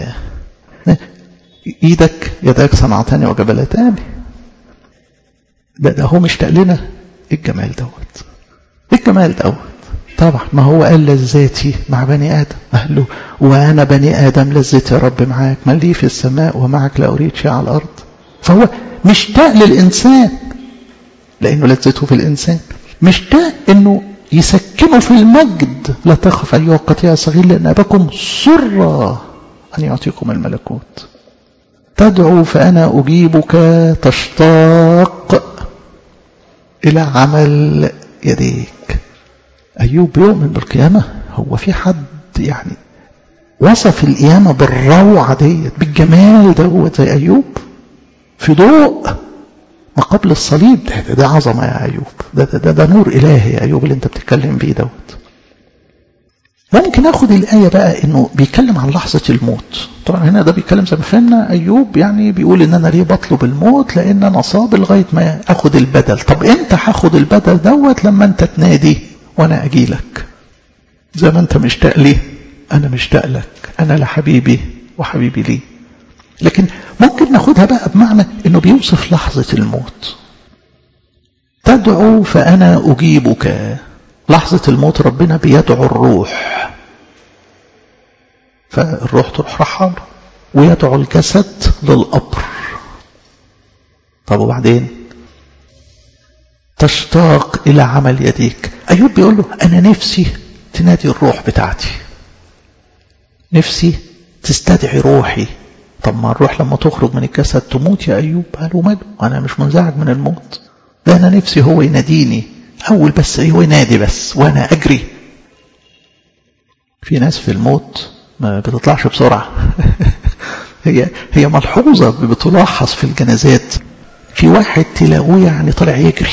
إيدك يدك صنعتني وجبلتاني ده, ده هو مشتاق لنا الجمال دوت الجمال دوت طبعا ما هو قال لذاتي مع بني آدم قال له وأنا بني آدم لذتي يا رب معاك ما لي في السماء ومعك لا أريد شيء على الأرض فهو مشتاق للإنسان لأنه لذته في الإنسان مشتاق أنه يسكنوا في المجد لا تخف أيها القطيع الصغير لأن أباكم سر أن يعطيكم الملكوت تدعو فأنا أجيبك تشتاق إلى عمل يديك أيوب يؤمن بالقيامة هو في حد يعني وصف القيامة بالروعة ديت بالجمال دوت زي أيوب في ضوء ما قبل الصليب ده, ده, ده عظمة يا أيوب ده, ده, ده, ده نور إلهي يا أيوب اللي أنت بتتكلم بيه دوت ممكن اخد الآية بقى انه بيتكلم عن لحظة الموت طبعا هنا ده بيتكلم زي ما فهمنا ايوب يعني بيقول ان انا ليه بطلب الموت لان انا صاب لغاية ما اخد البدل طب امتى هاخد البدل دوت لما انت تنادي وانا اجي لك زي ما انت مشتاق لي انا مشتاق لك انا لحبيبي وحبيبي لي لكن ممكن ناخدها بقى بمعنى انه بيوصف لحظة الموت تدعو فانا اجيبك لحظة الموت ربنا بيدعو الروح فالروح تروح رحاله ويدعو الجسد للقبر طب وبعدين تشتاق إلى عمل يديك أيوب بيقول له أنا نفسي تنادي الروح بتاعتي نفسي تستدعي روحي طب ما الروح لما تخرج من الجسد تموت يا أيوب قالوا ماله أنا مش منزعج من الموت ده أنا نفسي هو يناديني أول بس هو ينادي بس وأنا أجري في ناس في الموت ما بتطلعش بسرعة هي هي ملحوظة بتلاحظ في الجنازات في واحد تلاقوه يعني طالع يجري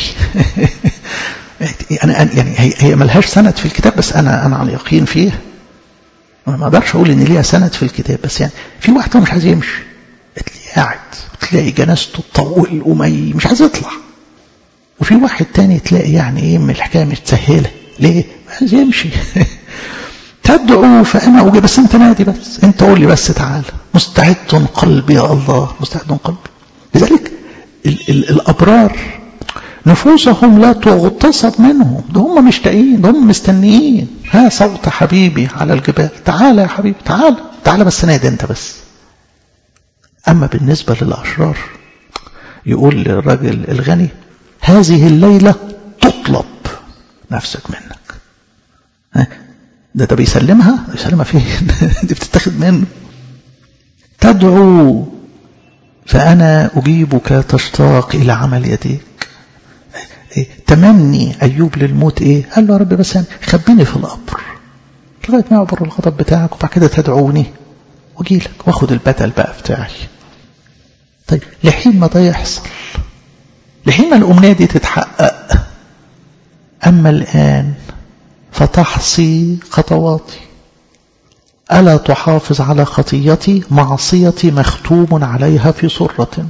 انا يعني هي هي ملهاش سند في الكتاب بس انا انا على يقين فيها انا ما اقدرش اقول ان ليها سند في الكتاب بس يعني في واحد مش عايز يمشي تلاقيه قاعد تلاقي جنازته تطول وما مش عايز يطلع وفي واحد تاني تلاقي يعني ايه من الحكايه متسهله ليه؟ عايز يمشي تدعو فانا اوجي بس انت نادي بس انت قول لي بس تعال مستعد قلبي يا الله مستعد قلبي لذلك ال ال الابرار نفوسهم لا تغتصب منهم ده هم مشتاقين ده هم مستنيين ها صوت حبيبي على الجبال تعال يا حبيبي تعال تعال بس نادي انت بس اما بالنسبه للاشرار يقول للراجل الغني هذه الليله تطلب نفسك منك ده ده بيسلمها يسلمها فين دي بتتاخد منه تدعو فأنا أجيبك تشتاق إلى عمل يديك إيه؟ تمني أيوب للموت إيه قال له يا رب بس يعني خبيني في القبر لغاية ما يعبر الغضب بتاعك وبعد كده تدعوني واجي لك واخد البدل بقى بتاعي طيب لحين ما ده يحصل لحين ما الأمنية دي تتحقق أما الآن فتحصي خطواتي ألا تحافظ على خطيتي معصيتي مختوم عليها في سرة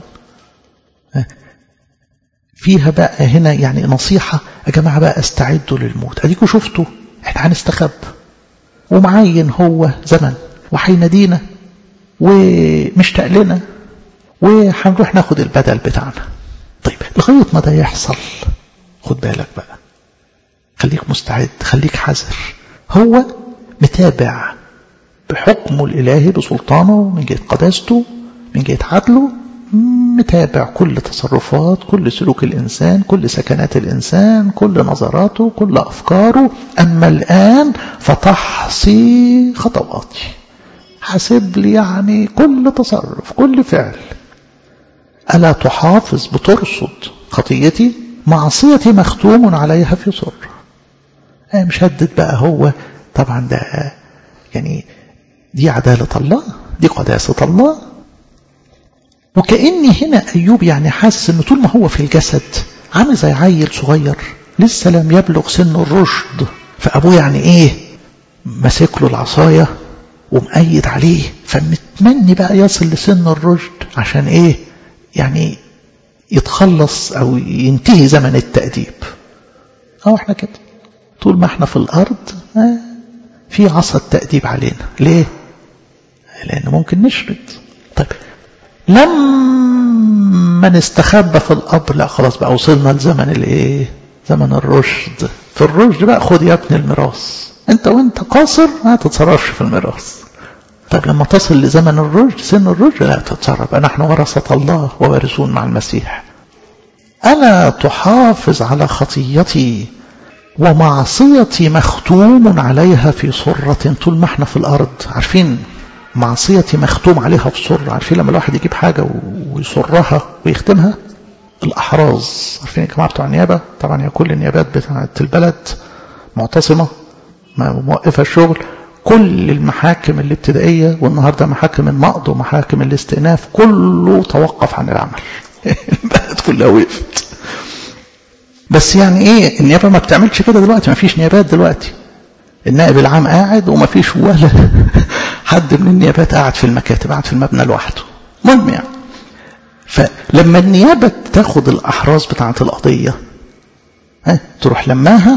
فيها بقى هنا يعني نصيحة يا جماعة بقى استعدوا للموت أديكوا شفتوا احنا هنستخب ومعين هو زمن وحينادينا ومشتاق لنا وهنروح ناخد البدل بتاعنا طيب لغاية ما ده يحصل خد بالك بقى خليك مستعد خليك حذر هو متابع بحكمه الإلهي بسلطانه من جهة قداسته من جهة عدله متابع كل تصرفات كل سلوك الإنسان كل سكنات الإنسان كل نظراته كل أفكاره أما الآن فتحصي خطواتي حاسب لي يعني كل تصرف كل فعل ألا تحافظ بترصد خطيتي معصيتي مختوم عليها في سر مش هدد بقى هو طبعا ده يعني دي عدالة الله دي قداسة الله وكأني هنا أيوب يعني حاسس أنه طول ما هو في الجسد عامل زي عيل صغير لسه لم يبلغ سن الرشد فأبوه يعني إيه ماسك له العصاية ومأيد عليه فمتمني بقى يصل لسن الرشد عشان إيه يعني يتخلص أو ينتهي زمن التأديب أو إحنا كده طول ما إحنا في الأرض في عصا التأديب علينا ليه لأن ممكن نشرد طيب لما نستخبى في القبر لا خلاص بقى وصلنا لزمن الايه زمن الرشد في الرشد بقى خد يا ابني الميراث انت وانت قاصر ما تتصرفش في الميراث طيب لما تصل لزمن الرشد سن الرشد لا تتصرف نحن ورثة الله ووارثون مع المسيح ألا تحافظ على خطيتي ومعصيتي مختوم عليها في سرة طول ما احنا في الأرض عارفين معصيتي مختوم عليها في سر عارفين لما الواحد يجيب حاجة ويسرها ويختمها الأحراز عارفين يا جماعة بتوع النيابة طبعا يا كل النيابات بتاعت البلد معتصمة موقفة الشغل كل المحاكم الابتدائية والنهاردة محاكم النقض ومحاكم الاستئناف كله توقف عن العمل البلد كلها وقفت بس يعني ايه النيابة ما بتعملش كده دلوقتي ما فيش نيابات دلوقتي النائب العام قاعد وما فيش ولا حد من النيابات قاعد في المكاتب قاعد في المبنى لوحده المهم يعني فلما النيابة تاخد الأحراز بتاعة القضية ها تروح لماها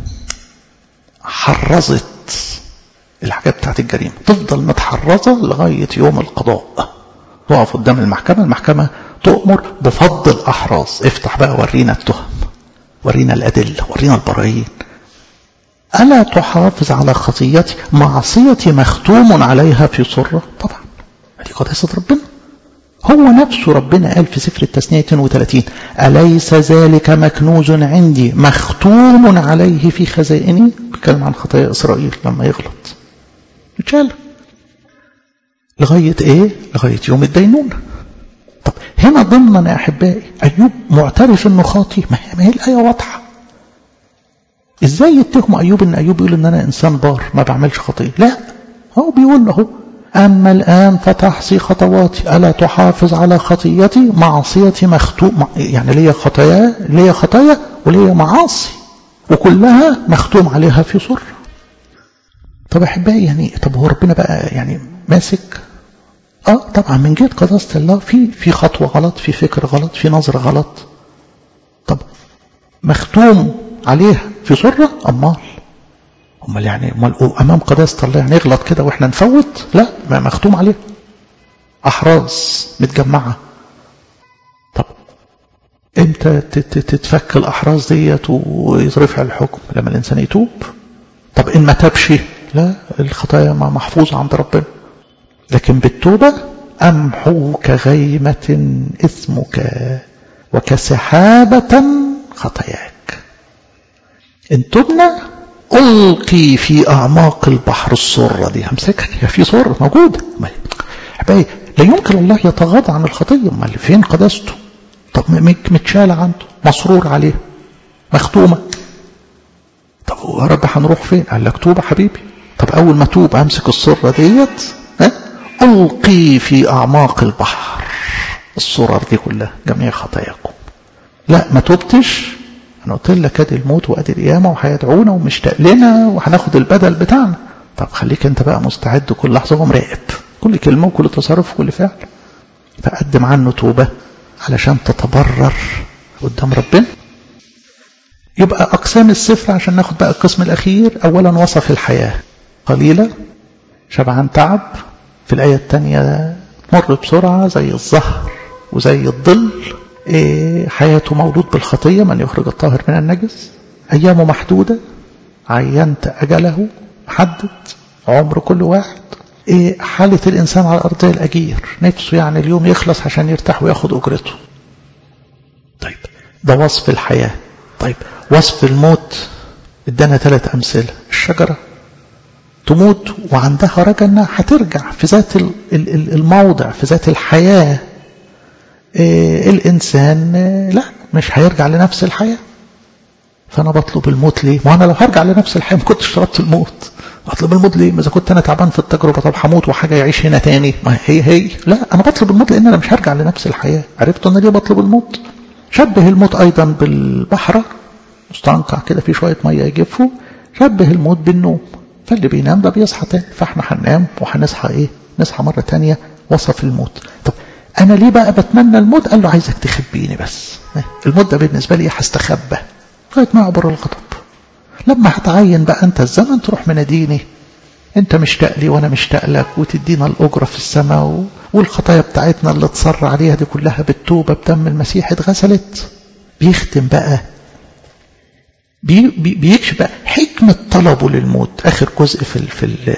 حرزت الحاجات بتاعت الجريمة تفضل متحرزة لغاية يوم القضاء تقف قدام المحكمة المحكمة تؤمر بفض الأحراز افتح بقى ورينا التهم ورينا الأدلة ورينا البراهين ألا تحافظ على خطيتي معصيتي مختوم عليها في سرة طبعا هذه قداسة ربنا هو نفسه ربنا قال في سفر التثنية 32 أليس ذلك مكنوز عندي مختوم عليه في خزائني بيتكلم عن خطايا إسرائيل لما يغلط يتشال لغاية إيه؟ لغاية يوم الدينونة طب هنا ضمنا يا أحبائي أيوب معترف إنه خاطي ما هي, ما هي الآية واضحة ازاي يتهموا ايوب ان ايوب يقول ان انا انسان بار ما بعملش خطيه لا هو بيقول له أما الآن فتحصي خطواتي ألا تحافظ على خطيتي معصيتي مختوم يعني ليا خطايا ليا خطايا وليا معاصي وكلها مختوم عليها في سر طب أحبائي يعني طب هو ربنا بقى يعني ماسك اه طبعا من جهة قداسة الله في في خطوة غلط في فكر غلط في نظرة غلط طب مختوم عليها في سرة أمال امال يعني امال امام قداسه الله يعني يغلط كده واحنا نفوت لا ما مختوم عليه احراز متجمعه طب امتى تتفك الاحراز ديت ويترفع الحكم لما الانسان يتوب طب ان ما تابش لا الخطايا محفوظه عند ربنا لكن بالتوبه امحو كغيمه اثمك وكسحابه خطاياك ان تبنى ألقي في أعماق البحر السرة دي همسكها هي في سرة موجودة أحبائي لا يمكن الله يتغاضى عن الخطية امال فين قداسته طب متشالة عنده مسرور عليه مختومة طب يا رب هنروح فين قال لك توب حبيبي طب أول ما توب أمسك السرة ديت ها ألقي في أعماق البحر السرر دي كلها جميع خطاياكم لا ما توبتش انا قلت لك ادي الموت وادي القيامه وهيدعونا ومشتاق لنا وهناخد البدل بتاعنا طب خليك انت بقى مستعد كل لحظه ومراقب كل كلمه وكل تصرف وكل فعل فقدم عنه توبه علشان تتبرر قدام ربنا يبقى اقسام السفر عشان ناخد بقى القسم الاخير اولا وصف الحياه قليله شبعان تعب في الايه الثانيه مر بسرعه زي الظهر وزي الظل إيه حياته مولود بالخطية من يخرج الطاهر من النجس أيامه محدودة عينت أجله محدد عمر كل واحد إيه حالة الإنسان على الأرض الأجير نفسه يعني اليوم يخلص عشان يرتاح وياخد أجرته طيب ده وصف الحياة طيب وصف الموت ادانا ثلاث أمثلة الشجرة تموت وعندها رجا انها هترجع في ذات الموضع في ذات الحياه إيه الإنسان لا مش هيرجع لنفس الحياة فأنا بطلب الموت ليه؟ ما أنا لو هرجع لنفس الحياة ما كنتش طلبت الموت بطلب الموت ليه؟ إذا كنت أنا تعبان في التجربة طب هموت وحاجة يعيش هنا تاني ما هي هي لا أنا بطلب الموت لأن أنا مش هرجع لنفس الحياة عرفت أنا ليه بطلب الموت؟ شبه الموت أيضا بالبحرة مستنقع كده في شوية مية يجفه شبه الموت بالنوم فاللي بينام ده بيصحى تاني فاحنا هننام وهنصحى ايه؟ نصحى مرة تانية وصف الموت طب انا ليه بقى بتمنى الموت قال له عايزك تخبيني بس الموت ده بالنسبه لي هستخبى لغايه ما اعبر الغضب لما هتعين بقى انت الزمن تروح مناديني انت مشتاق لي وانا مشتاق لك وتدينا الاجره في السماء و... والخطايا بتاعتنا اللي اتصر عليها دي كلها بالتوبه بدم المسيح اتغسلت بيختم بقى بي... بي... بيكشف بقى حكمه طلبه للموت اخر جزء في ال... في ال...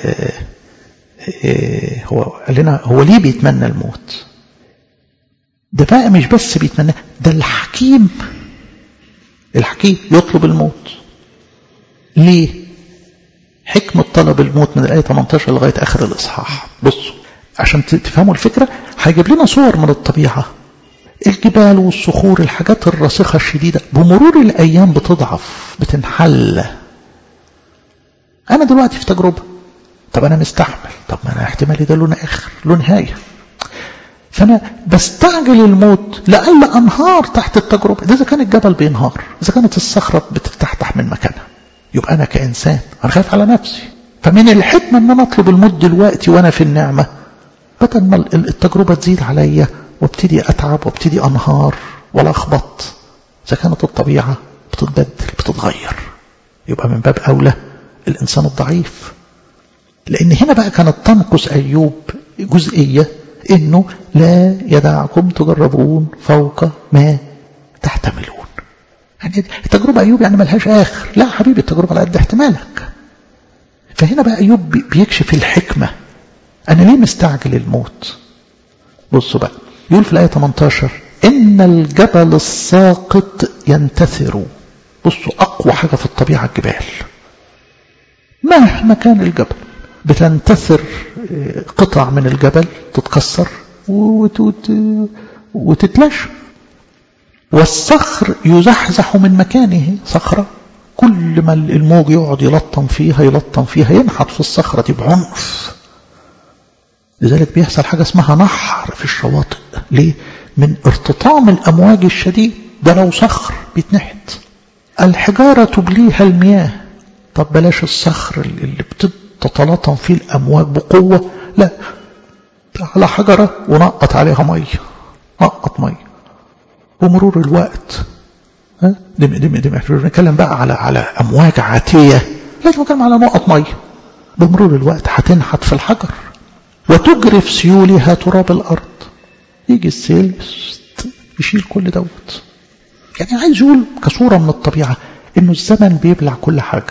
هو قال لنا هو ليه بيتمنى الموت ده بقى مش بس بيتمنى ده الحكيم الحكيم يطلب الموت ليه حكمة طلب الموت من الآية 18 لغاية آخر الإصحاح بصوا عشان تفهموا الفكرة هيجيب لنا صور من الطبيعة الجبال والصخور الحاجات الراسخة الشديدة بمرور الأيام بتضعف بتنحل أنا دلوقتي في تجربة طب أنا مستحمل طب ما أنا احتمالي ده له آخر له نهاية فأنا بستعجل الموت لألا أنهار تحت التجربة ده إذا كان الجبل بينهار إذا كانت الصخرة بتفتح من مكانها يبقى أنا كإنسان أنا خايف على نفسي فمن الحكمة أن أنا أطلب الموت دلوقتي وأنا في النعمة بدل ما التجربة تزيد عليا وابتدي أتعب وابتدي أنهار ولا أخبط إذا كانت الطبيعة بتتبدل بتتغير يبقى من باب أولى الإنسان الضعيف لأن هنا بقى كانت تنقص أيوب جزئية إنه لا يدعكم تجربون فوق ما تحتملون يعني التجربة أيوب يعني ملهاش آخر لا حبيبي التجربة على قد احتمالك فهنا بقى أيوب بيكشف الحكمة أنا ليه مستعجل الموت بصوا بقى يقول في الآية 18 إن الجبل الساقط ينتثر بصوا أقوى حاجة في الطبيعة الجبال مهما كان الجبل بتنتثر قطع من الجبل تتكسر وتتلاشى والصخر يزحزح من مكانه صخرة كل ما الموج يقعد يلطم فيها يلطم فيها ينحت في الصخرة دي بعنف لذلك بيحصل حاجة اسمها نحر في الشواطئ ليه؟ من ارتطام الأمواج الشديد ده لو صخر بيتنحت الحجارة تبليها المياه طب بلاش الصخر اللي بتتلاطم فيه الأمواج بقوة لا على حجرة ونقط عليها مية نقط مية ومرور الوقت ها دم دم دم بنتكلم بقى على على أمواج عاتية لازم نتكلم على نقط مية بمرور الوقت هتنحت في الحجر وتجرف سيولها تراب الأرض يجي السيل يشيل كل دوت يعني عايز يقول كصورة من الطبيعة انه الزمن بيبلع كل حاجة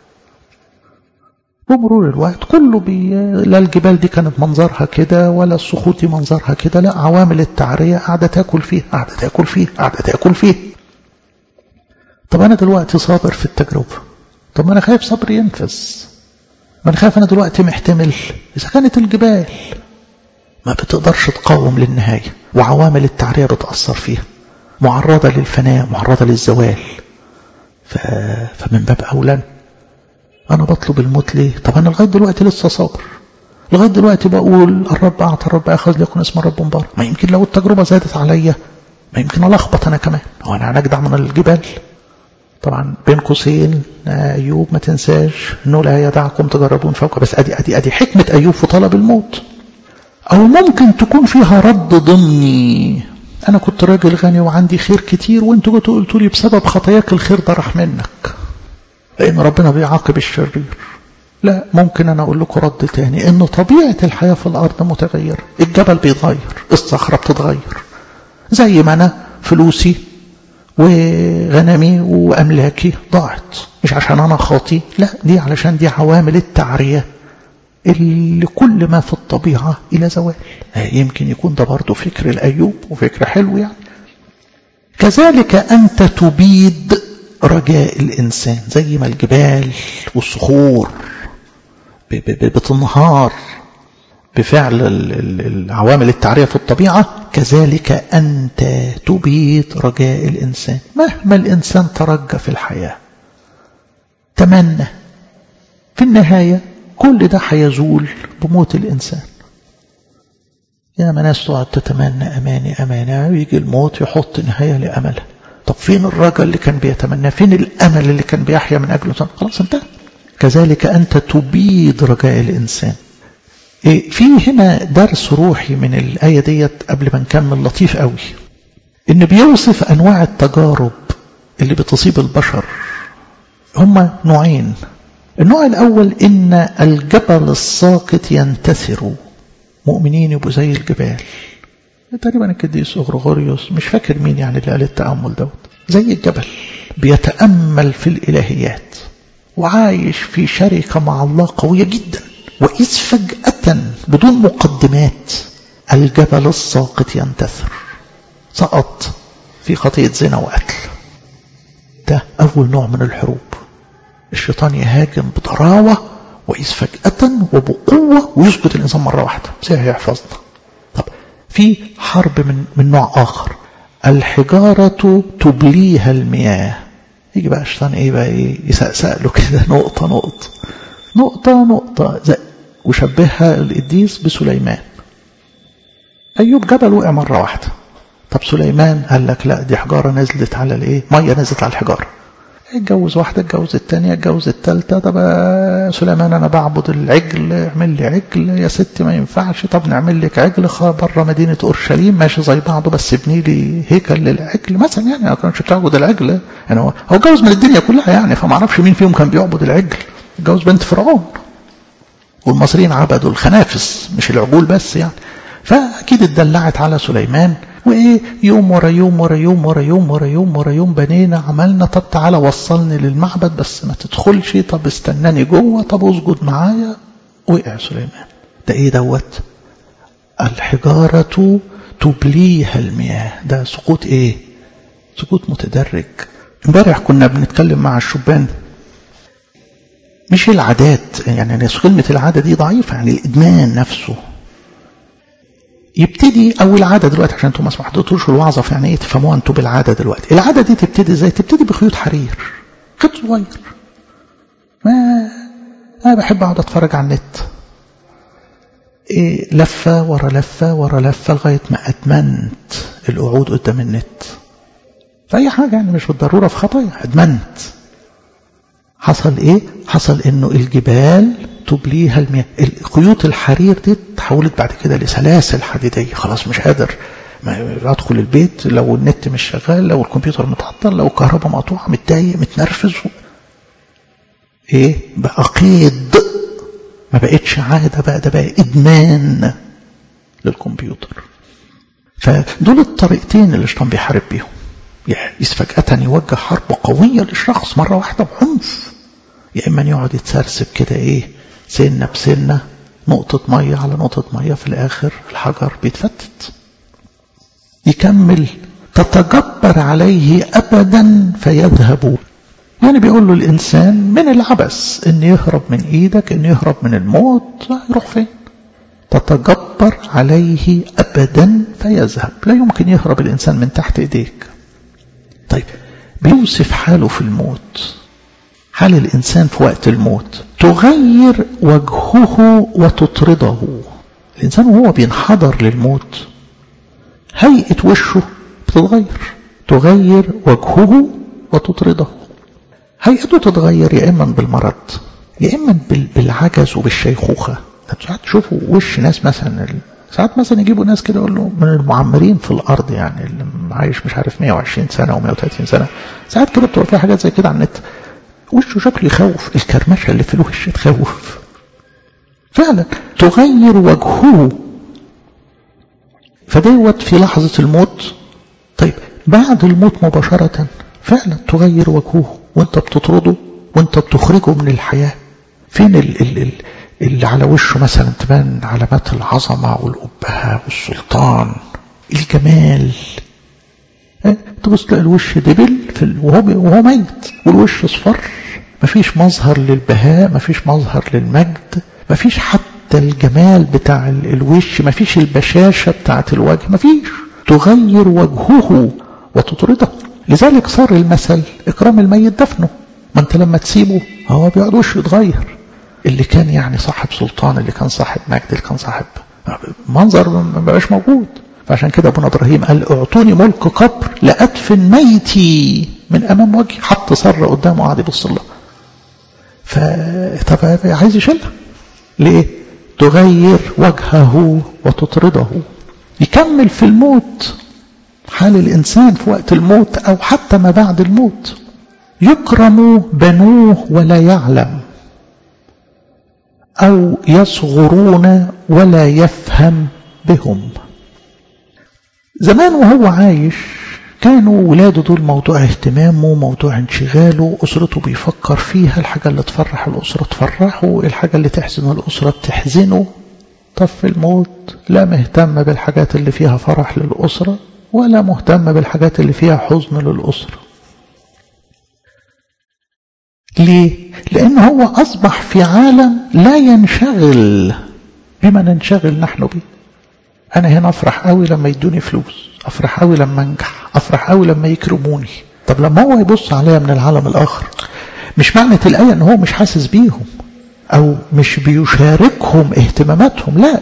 بمرور الوقت كله بي... لا الجبال دي كانت منظرها كده ولا الصخور دي منظرها كده لا عوامل التعرية قاعدة تاكل فيه قاعدة تاكل فيه قاعدة تاكل فيه طب أنا دلوقتي صابر في التجربة طب ما أنا خايف صبر ينفذ ما أنا خايف أنا دلوقتي محتمل إذا كانت الجبال ما بتقدرش تقاوم للنهاية وعوامل التعرية بتأثر فيها معرضة للفناء معرضة للزوال ف... فمن باب أولى أنا بطلب الموت ليه طب أنا لغاية دلوقتي لسه صابر لغاية دلوقتي بقول الرب أعطى الرب أخذ ليكن اسم الرب مبارك ما يمكن لو التجربة زادت عليا ما يمكن ألخبط أنا كمان هو أنا هنجدع من الجبال طبعا بين قوسين أيوب ما تنساش إنه لا يدعكم تجربون فوق بس أدي أدي أدي حكمة أيوب في طلب الموت أو ممكن تكون فيها رد ضمني أنا كنت راجل غني وعندي خير كتير وأنتوا جيتوا قلتوا لي بسبب خطاياك الخير ده راح منك لأن ربنا بيعاقب الشرير لا ممكن أنا أقول لكم رد تاني إن طبيعة الحياة في الأرض متغيرة الجبل بيتغير الصخرة بتتغير زي ما أنا فلوسي وغنمي وأملاكي ضاعت مش عشان أنا خاطي لا دي علشان دي عوامل التعرية اللي كل ما في الطبيعة إلى زوال يمكن يكون ده برضه فكر الأيوب وفكر حلو يعني كذلك أنت تبيد رجاء الإنسان زي ما الجبال والصخور بتنهار بفعل العوامل التعرية في الطبيعة كذلك أنت تبيد رجاء الإنسان مهما الإنسان ترجى في الحياة تمنى في النهاية كل ده هيزول بموت الإنسان يا ما ناس تقعد تتمنى أماني أمانة ويجي الموت يحط نهاية لأمله طب فين الرجاء اللي كان بيتمنى فين الأمل اللي كان بيحيا من أجله خلاص انتهى كذلك أنت تبيد رجاء الإنسان إيه في هنا درس روحي من الآية ديت قبل ما نكمل لطيف قوي إن بيوصف أنواع التجارب اللي بتصيب البشر هما نوعين النوع الأول إن الجبل الساقط ينتثر مؤمنين يبقوا زي الجبال تقريبا القديس أغرغوريوس مش فاكر مين يعني اللي قال التأمل دوت زي الجبل بيتأمل في الإلهيات وعايش في شركة مع الله قوية جدا وإذ فجأة بدون مقدمات الجبل الساقط ينتثر سقط في خطية زنا وقتل ده أول نوع من الحروب الشيطان يهاجم بضراوة وإذ فجأة وبقوة ويسقط الإنسان مرة واحدة سيح يحفظنا طب في حرب من, من نوع آخر الحجارة تبليها المياه يجي بقى الشيطان ايه بقى ايه يسقسق له كده نقطة نقطة نقطة نقطة زي وشبهها القديس بسليمان أيوب جبل وقع مرة واحدة طب سليمان قال لك لا دي حجارة نزلت على الايه مية نزلت على الحجارة اتجوز واحدة اتجوز التانية اتجوز التالتة طب سليمان أنا بعبد العجل اعمل لي عجل يا ستي ما ينفعش طب نعمل لك عجل بره مدينة أورشليم ماشي زي بعضه بس ابني لي هيكل للعجل مثلا يعني ما كانش بتعبد العجل يعني هو هو اتجوز من الدنيا كلها يعني فما اعرفش مين فيهم كان بيعبد العجل اتجوز بنت فرعون والمصريين عبدوا الخنافس مش العجول بس يعني فأكيد اتدلعت على سليمان وايه يوم ورا يوم ورا يوم ورا يوم ورا يوم ورا يوم بنينا عملنا طب تعالى وصلني للمعبد بس ما تدخلش طب استناني جوه طب اسجد معايا وقع سليمان ده ايه دوت الحجارة تبليها المياه ده سقوط ايه سقوط متدرج امبارح كنا بنتكلم مع الشبان مش العادات يعني كلمة العادة دي ضعيفة يعني الإدمان نفسه يبتدي او العاده دلوقتي عشان انتم ما حضرتوش الوعظه فيعني ايه تفهموها انتم بالعاده دلوقتي العاده دي تبتدي ازاي تبتدي بخيوط حرير خيط صغير ما انا بحب اقعد اتفرج على النت إيه لفة ورا لفة ورا لفة لغاية ما أدمنت القعود قدام النت فأي حاجة يعني مش بالضرورة في خطايا أدمنت حصل إيه؟ حصل إنه الجبال تبليها المياه خيوط الحرير دي تحولت بعد كده لسلاسل حديدية خلاص مش قادر ما ادخل البيت لو النت مش شغال لو الكمبيوتر متعطل لو الكهرباء مقطوعه متضايق متنرفز ايه بقى قيد ما بقتش عاده بقى ده بقى ادمان للكمبيوتر فدول الطريقتين اللي الشيطان بيحارب بيهم يعني فجأة يوجه حرب قوية للشخص مرة واحدة بعنف يا إما يقعد يتسرسب كده إيه سنة بسنة نقطة مية على نقطة مية في الآخر الحجر بيتفتت يكمل تتجبر عليه أبدا فيذهب يعني بيقول له الإنسان من العبث إن يهرب من إيدك إن يهرب من الموت يروح فين تتجبر عليه أبدا فيذهب لا يمكن يهرب الإنسان من تحت إيديك طيب بيوصف حاله في الموت حال الإنسان في وقت الموت تغير وجهه وتطرده الإنسان وهو بينحدر للموت هيئة وشه بتتغير تغير وجهه وتطرده هيئته تتغير يا إما بالمرض يا إما بالعجز وبالشيخوخة ساعات تشوفوا وش ناس مثلا ساعات مثلا يجيبوا ناس كده يقول له من المعمرين في الأرض يعني اللي عايش مش عارف 120 سنة و130 سنة ساعات كده بتبقى فيها حاجات زي كده على النت وشه شكله يخوف الكرمشة اللي في الوش تخوف فعلا تغير وجهه فدوت في لحظة الموت طيب بعد الموت مباشرة فعلا تغير وجهه وانت بتطرده وانت بتخرجه من الحياة فين ال ال ال اللي على وشه مثلا تبان علامات العظمة والأبهة والسلطان الجمال اه تبص تلاقي الوش دبل في وهو وهو ميت والوش اصفر مفيش مظهر للبهاء مفيش مظهر للمجد مفيش حتى الجمال بتاع الوش مفيش البشاشة بتاعت الوجه مفيش تغير وجهه وتطرده لذلك صار المثل إكرام الميت دفنه ما أنت لما تسيبه هو بيقعد وشه يتغير اللي كان يعني صاحب سلطان اللي كان صاحب مجد اللي كان صاحب منظر ما بقاش موجود فعشان كده ابونا ابراهيم قال اعطوني ملك قبر لادفن ميتي من امام وجهي حط صر قدامه وقعد يبص له فطب عايز يشيلها ليه تغير وجهه وتطرده يكمل في الموت حال الإنسان في وقت الموت أو حتى ما بعد الموت يكرم بنوه ولا يعلم أو يصغرون ولا يفهم بهم زمان وهو عايش كانوا ولاده دول موضوع اهتمامه موضوع انشغاله أسرته بيفكر فيها الحاجة اللي تفرح الأسرة تفرحه الحاجة اللي تحزن الأسرة تحزنه طب في الموت لا مهتم بالحاجات اللي فيها فرح للأسرة ولا مهتم بالحاجات اللي فيها حزن للأسرة ليه؟ لأن هو أصبح في عالم لا ينشغل بما ننشغل نحن به أنا هنا أفرح قوي لما يدوني فلوس أفرح قوي لما أنجح أفرح قوي لما يكرموني طب لما هو يبص عليا من العالم الآخر مش معنى الآية أن هو مش حاسس بيهم أو مش بيشاركهم اهتماماتهم لا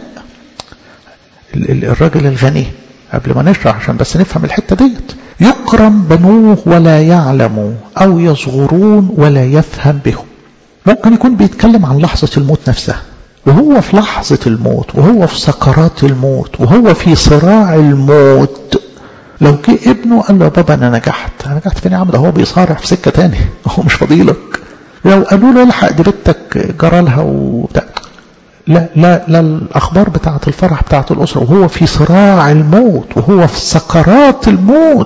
الراجل الغني قبل ما نشرح عشان بس نفهم الحتة ديت يكرم بنوه ولا يعلم أو يصغرون ولا يفهم بهم ممكن يكون بيتكلم عن لحظة الموت نفسها وهو في لحظة الموت وهو في سكرات الموت وهو في صراع الموت لو جه ابنه قال له يا بابا انا نجحت انا نجحت فين يا عم ده هو بيصارع في سكه تاني هو مش فضيلك لو قالوا له الحق دي بنتك جرى لها وبتاع لا لا لا الاخبار بتاعه الفرح بتاعه الاسره وهو في صراع الموت وهو في سكرات الموت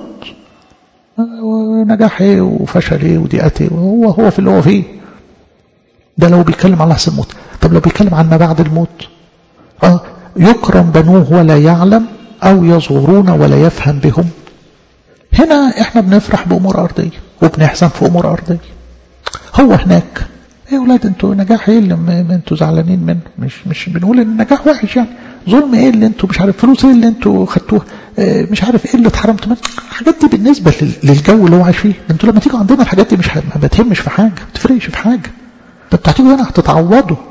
نجاح ايه وفشل ايه وضيقات ايه وهو هو في اللي هو فيه ده لو بيتكلم عن لحظه الموت طب لو بيتكلم عن ما بعد الموت اه يكرم بنوه ولا يعلم او يصغرون ولا يفهم بهم هنا احنا بنفرح بامور ارضيه وبنحزن في امور ارضيه هو هناك ايه يا ولاد انتوا نجاح ايه اللي انتوا زعلانين منه مش مش بنقول ان النجاح وحش يعني ظلم ايه اللي انتوا مش عارف فلوس ايه اللي انتوا خدتوها اه مش عارف ايه اللي اتحرمت منه الحاجات دي بالنسبه للجو اللي هو عايش فيه انتوا لما تيجوا عندنا الحاجات دي مش ما بتهمش في حاجه ما بتفرقش في حاجه ده انتوا هتيجوا هنا هتتعوضوا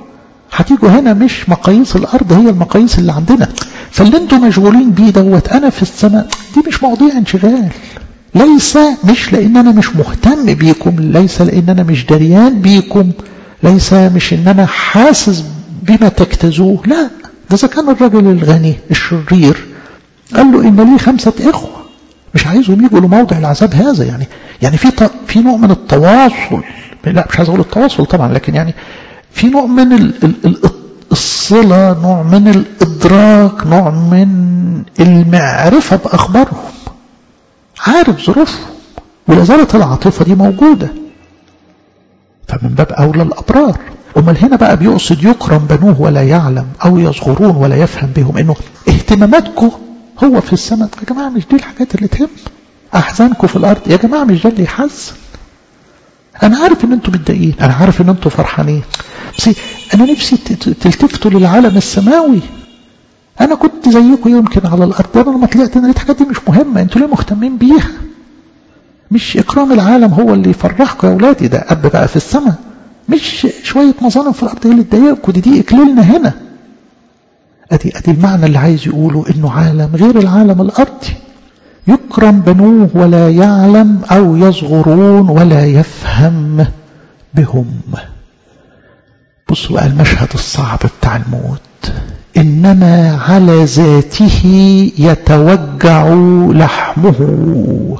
هتيجوا هنا مش مقاييس الارض هي المقاييس اللي عندنا فاللي انتم مشغولين بيه دوت انا في السماء دي مش مواضيع انشغال ليس مش لان انا مش مهتم بيكم ليس لان انا مش دريان بيكم ليس مش ان انا حاسس بما تجتازوه لا ده اذا كان الرجل الغني الشرير قال له ان لي خمسه اخوه مش عايزهم يجوا لموضع العذاب هذا يعني يعني في في نوع من التواصل لا مش عايز اقول التواصل طبعا لكن يعني في نوع من ال ال الصلة نوع من الإدراك نوع من المعرفة بأخبارهم عارف ظروفهم ولا زالت العاطفة دي موجودة فمن باب أولى الأبرار أمال هنا بقى بيقصد يكرم بنوه ولا يعلم أو يصغرون ولا يفهم بهم إنه اهتماماتكم هو في السماء يا جماعة مش دي الحاجات اللي تهم أحزانكم في الأرض يا جماعة مش ده اللي يحزن أنا عارف إن أنتم متضايقين أنا عارف إن أنتم فرحانين بس أنا نفسي تلتفتوا للعالم السماوي أنا كنت زيكم يمكن على الأرض أنا لما طلعت أنا الحاجات دي مش مهمة أنتوا ليه مهتمين بيها مش إكرام العالم هو اللي يفرحكم يا أولادي ده أب بقى في السماء مش شوية مظالم في الأرض هي اللي تضايقكم دي دي إكليلنا هنا أدي أدي المعنى اللي عايز يقوله إنه عالم غير العالم الأرضي يكرم بنوه ولا يعلم أو يصغرون ولا يفهم بهم بصوا بقى المشهد الصعب بتاع الموت إنما على ذاته يتوجع لحمه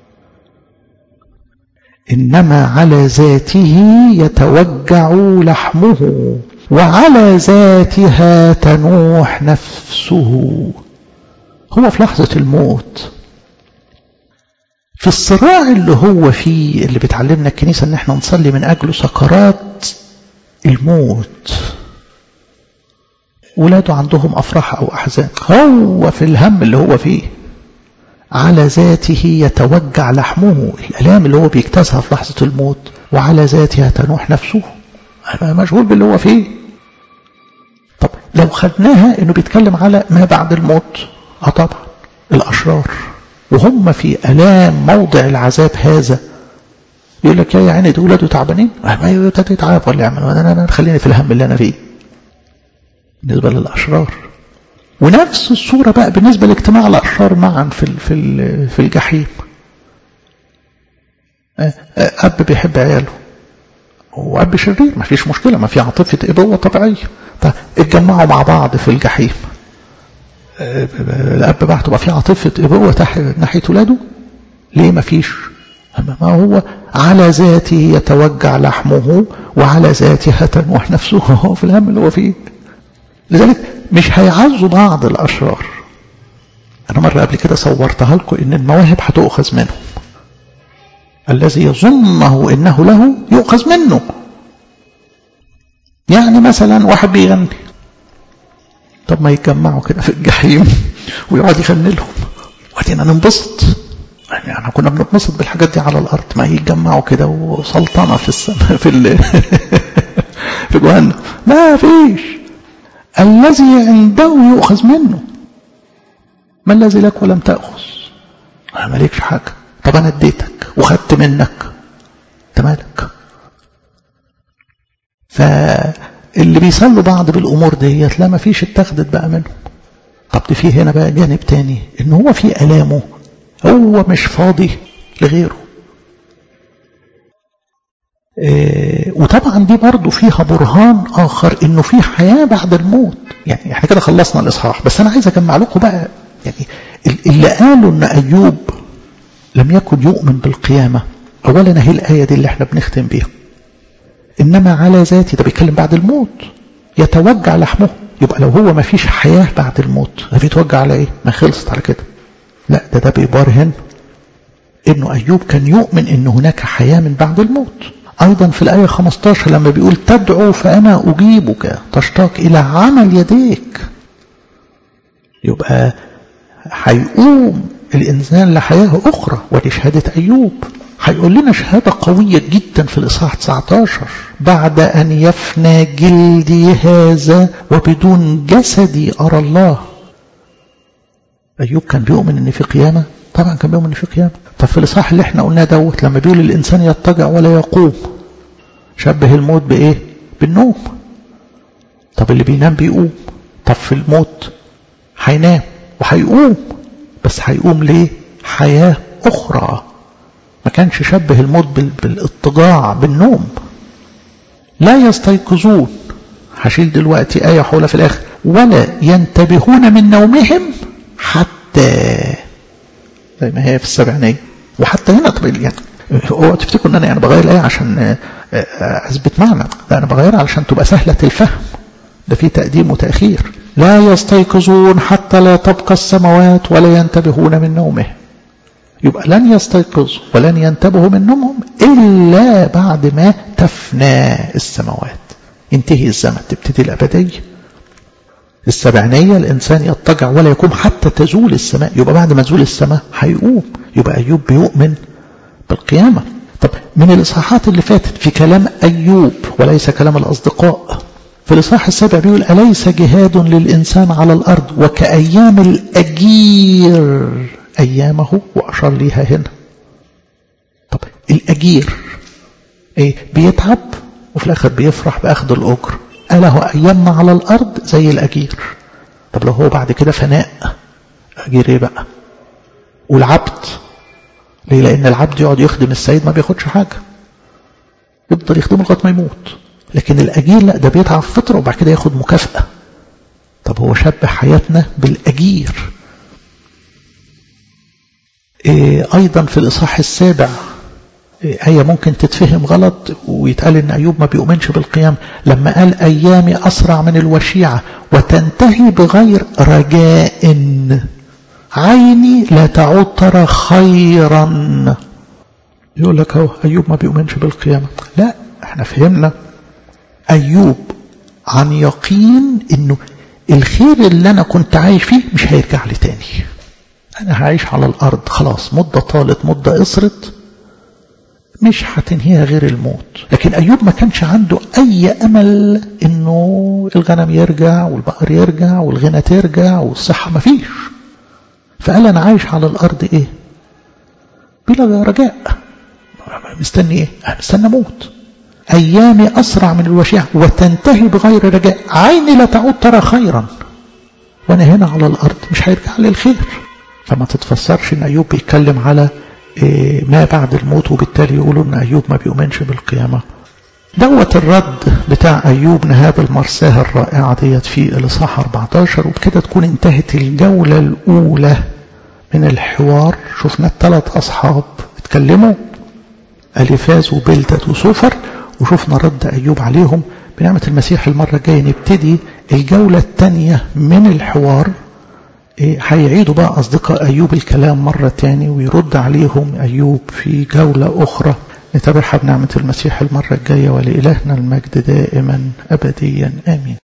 إنما على ذاته يتوجع لحمه وعلى ذاتها تنوح نفسه هو في لحظة الموت في الصراع اللي هو فيه اللي بتعلمنا الكنيسة ان احنا نصلي من اجله سكرات الموت ولاده عندهم افراح او احزان هو في الهم اللي هو فيه على ذاته يتوجع لحمه الالام اللي هو بيجتازها في لحظة الموت وعلى ذاتها تنوح نفسه مشغول باللي هو فيه طب لو خدناها انه بيتكلم على ما بعد الموت اه طبعا الاشرار وهم في الام موضع العذاب هذا يقول لك يا عيني دول ولاده تعبانين ما تتعب ولا يعمل انا انا خليني في الهم اللي انا فيه بالنسبه للاشرار ونفس الصوره بقى بالنسبه لاجتماع الاشرار معا في في في الجحيم اب بيحب عياله وأب شرير ما فيش مشكلة ما في عاطفة إبوة طبيعية فاتجمعوا مع بعض في الجحيم الأب بعته بقى في عاطفة إبوة ناحية ولاده ليه ما فيش ما هو على ذاته يتوجع لحمه وعلى ذاتها تنوح نفسه هو في الهم اللي هو فيه لذلك مش هيعزوا بعض الأشرار أنا مرة قبل كده صورتها لكم إن المواهب هتؤخذ منهم الذي يظنه انه له يؤخذ منه يعني مثلا واحد بيغني طب ما يتجمعوا كده في الجحيم ويقعد يغني لهم وبعدين ننبسط يعني احنا كنا بنتبسط بالحاجات دي على الارض ما يتجمعوا كده وسلطنه في السماء في ال في جهنم ما فيش الذي عنده يؤخذ منه ما الذي لك ولم تاخذ انا مالكش حاجه طب انا اديتك وخدت منك انت مالك فاللي بيصلوا بعض بالامور ديت لا ما فيش اتخذت بقى منهم طب دي في هنا بقى جانب تاني ان هو في الامه هو مش فاضي لغيره إيه وطبعا دي برضو فيها برهان اخر انه في حياه بعد الموت يعني احنا كده خلصنا الاصحاح بس انا عايز اجمع لكم بقى يعني اللي قالوا ان ايوب لم يكن يؤمن بالقيامة أولا هي الآية دي اللي احنا بنختم بيها إنما على ذاتي ده بيتكلم بعد الموت يتوجع لحمه يبقى لو هو ما فيش حياة بعد الموت ده بيتوجع على إيه ما خلصت على كده لا ده ده بيبرهن إنه أيوب كان يؤمن إن هناك حياة من بعد الموت أيضا في الآية 15 لما بيقول تدعو فأنا أجيبك تشتاق إلى عمل يديك يبقى هيقوم الإنسان لحياة أخرى ودي شهادة أيوب هيقول لنا شهادة قوية جدا في الإصحاح 19 بعد أن يفنى جلدي هذا وبدون جسدي أرى الله أيوب كان بيؤمن أن في قيامة طبعا كان بيؤمن أن في قيامة طب في الإصحاح اللي احنا قلناه دوت لما بيقول الإنسان يضطجع ولا يقوم شبه الموت بإيه بالنوم طب اللي بينام بيقوم طب في الموت هينام وهيقوم بس هيقوم ليه حياة أخرى ما كانش شبه الموت بالاضطجاع بالنوم لا يستيقظون هشيل دلوقتي آية حولة في الآخر ولا ينتبهون من نومهم حتى زي ما هي في السبعينية وحتى هنا طب يعني هو تفتكروا ان انا يعني بغير الايه عشان اثبت معنى لا انا بغيرها علشان تبقى سهله الفهم ده في تقديم وتاخير لا يستيقظون حتى لا تبقى السماوات ولا ينتبهون من نومهم يبقى لن يستيقظوا ولن ينتبهوا من نومهم الا بعد ما تفنى السماوات ينتهي الزمن تبتدي الابديه السبعينية الإنسان يضطجع ولا يقوم حتى تزول السماء يبقى بعد ما تزول السماء هيقوم يبقى أيوب بيؤمن بالقيامة طب من الإصحاحات اللي فاتت في كلام أيوب وليس كلام الأصدقاء في الإصحاح السابع بيقول أليس جهاد للإنسان على الأرض وكأيام الأجير أيامه وأشار ليها هنا طب الأجير إيه بيتعب وفي الآخر بيفرح بأخذ الأجر أله أيامنا على الأرض زي الأجير طب لو هو بعد كده فناء أجير إيه بقى والعبد ليه لأن العبد يقعد يخدم السيد ما بياخدش حاجة يفضل يخدمه لغاية ما يموت لكن الأجير لا ده بيتعب فترة وبعد كده ياخد مكافأة طب هو شبه حياتنا بالأجير إيه أيضا في الإصحاح السابع آية ممكن تتفهم غلط ويتقال إن أيوب ما بيؤمنش بالقيام لما قال أيامي أسرع من الوشيعة وتنتهي بغير رجاء عيني لا تعود ترى خيرا يقول لك اهو أيوب ما بيؤمنش بالقيامة لا احنا فهمنا أيوب عن يقين إنه الخير اللي أنا كنت عايش فيه مش هيرجع لي تاني أنا هعيش على الأرض خلاص مدة طالت مدة قصرت مش هتنهيها غير الموت لكن أيوب ما كانش عنده أي أمل إنه الغنم يرجع والبقر يرجع والغنى ترجع والصحة ما فيش فقال أنا عايش على الأرض إيه بلا رجاء مستني إيه مستنى موت أيامي أسرع من الوشيع وتنتهي بغير رجاء عيني لا تعود ترى خيرا وأنا هنا على الأرض مش هيرجع لي الخير فما تتفسرش إن أيوب بيتكلم على ما بعد الموت وبالتالي يقولوا ان ايوب ما بيؤمنش بالقيامة دوت الرد بتاع ايوب نهاب المرساه الرائعة ديت في الاصحاح 14 وبكده تكون انتهت الجولة الاولى من الحوار شفنا الثلاث اصحاب اتكلموا اليفاز وبلدد وسوفر وشفنا رد ايوب عليهم بنعمة المسيح المرة الجاية نبتدي الجولة الثانية من الحوار هيعيدوا بقى أصدقاء أيوب الكلام مرة تاني ويرد عليهم أيوب في جولة أخرى نتابعها بنعمة المسيح المرة الجاية ولإلهنا المجد دائما أبديا آمين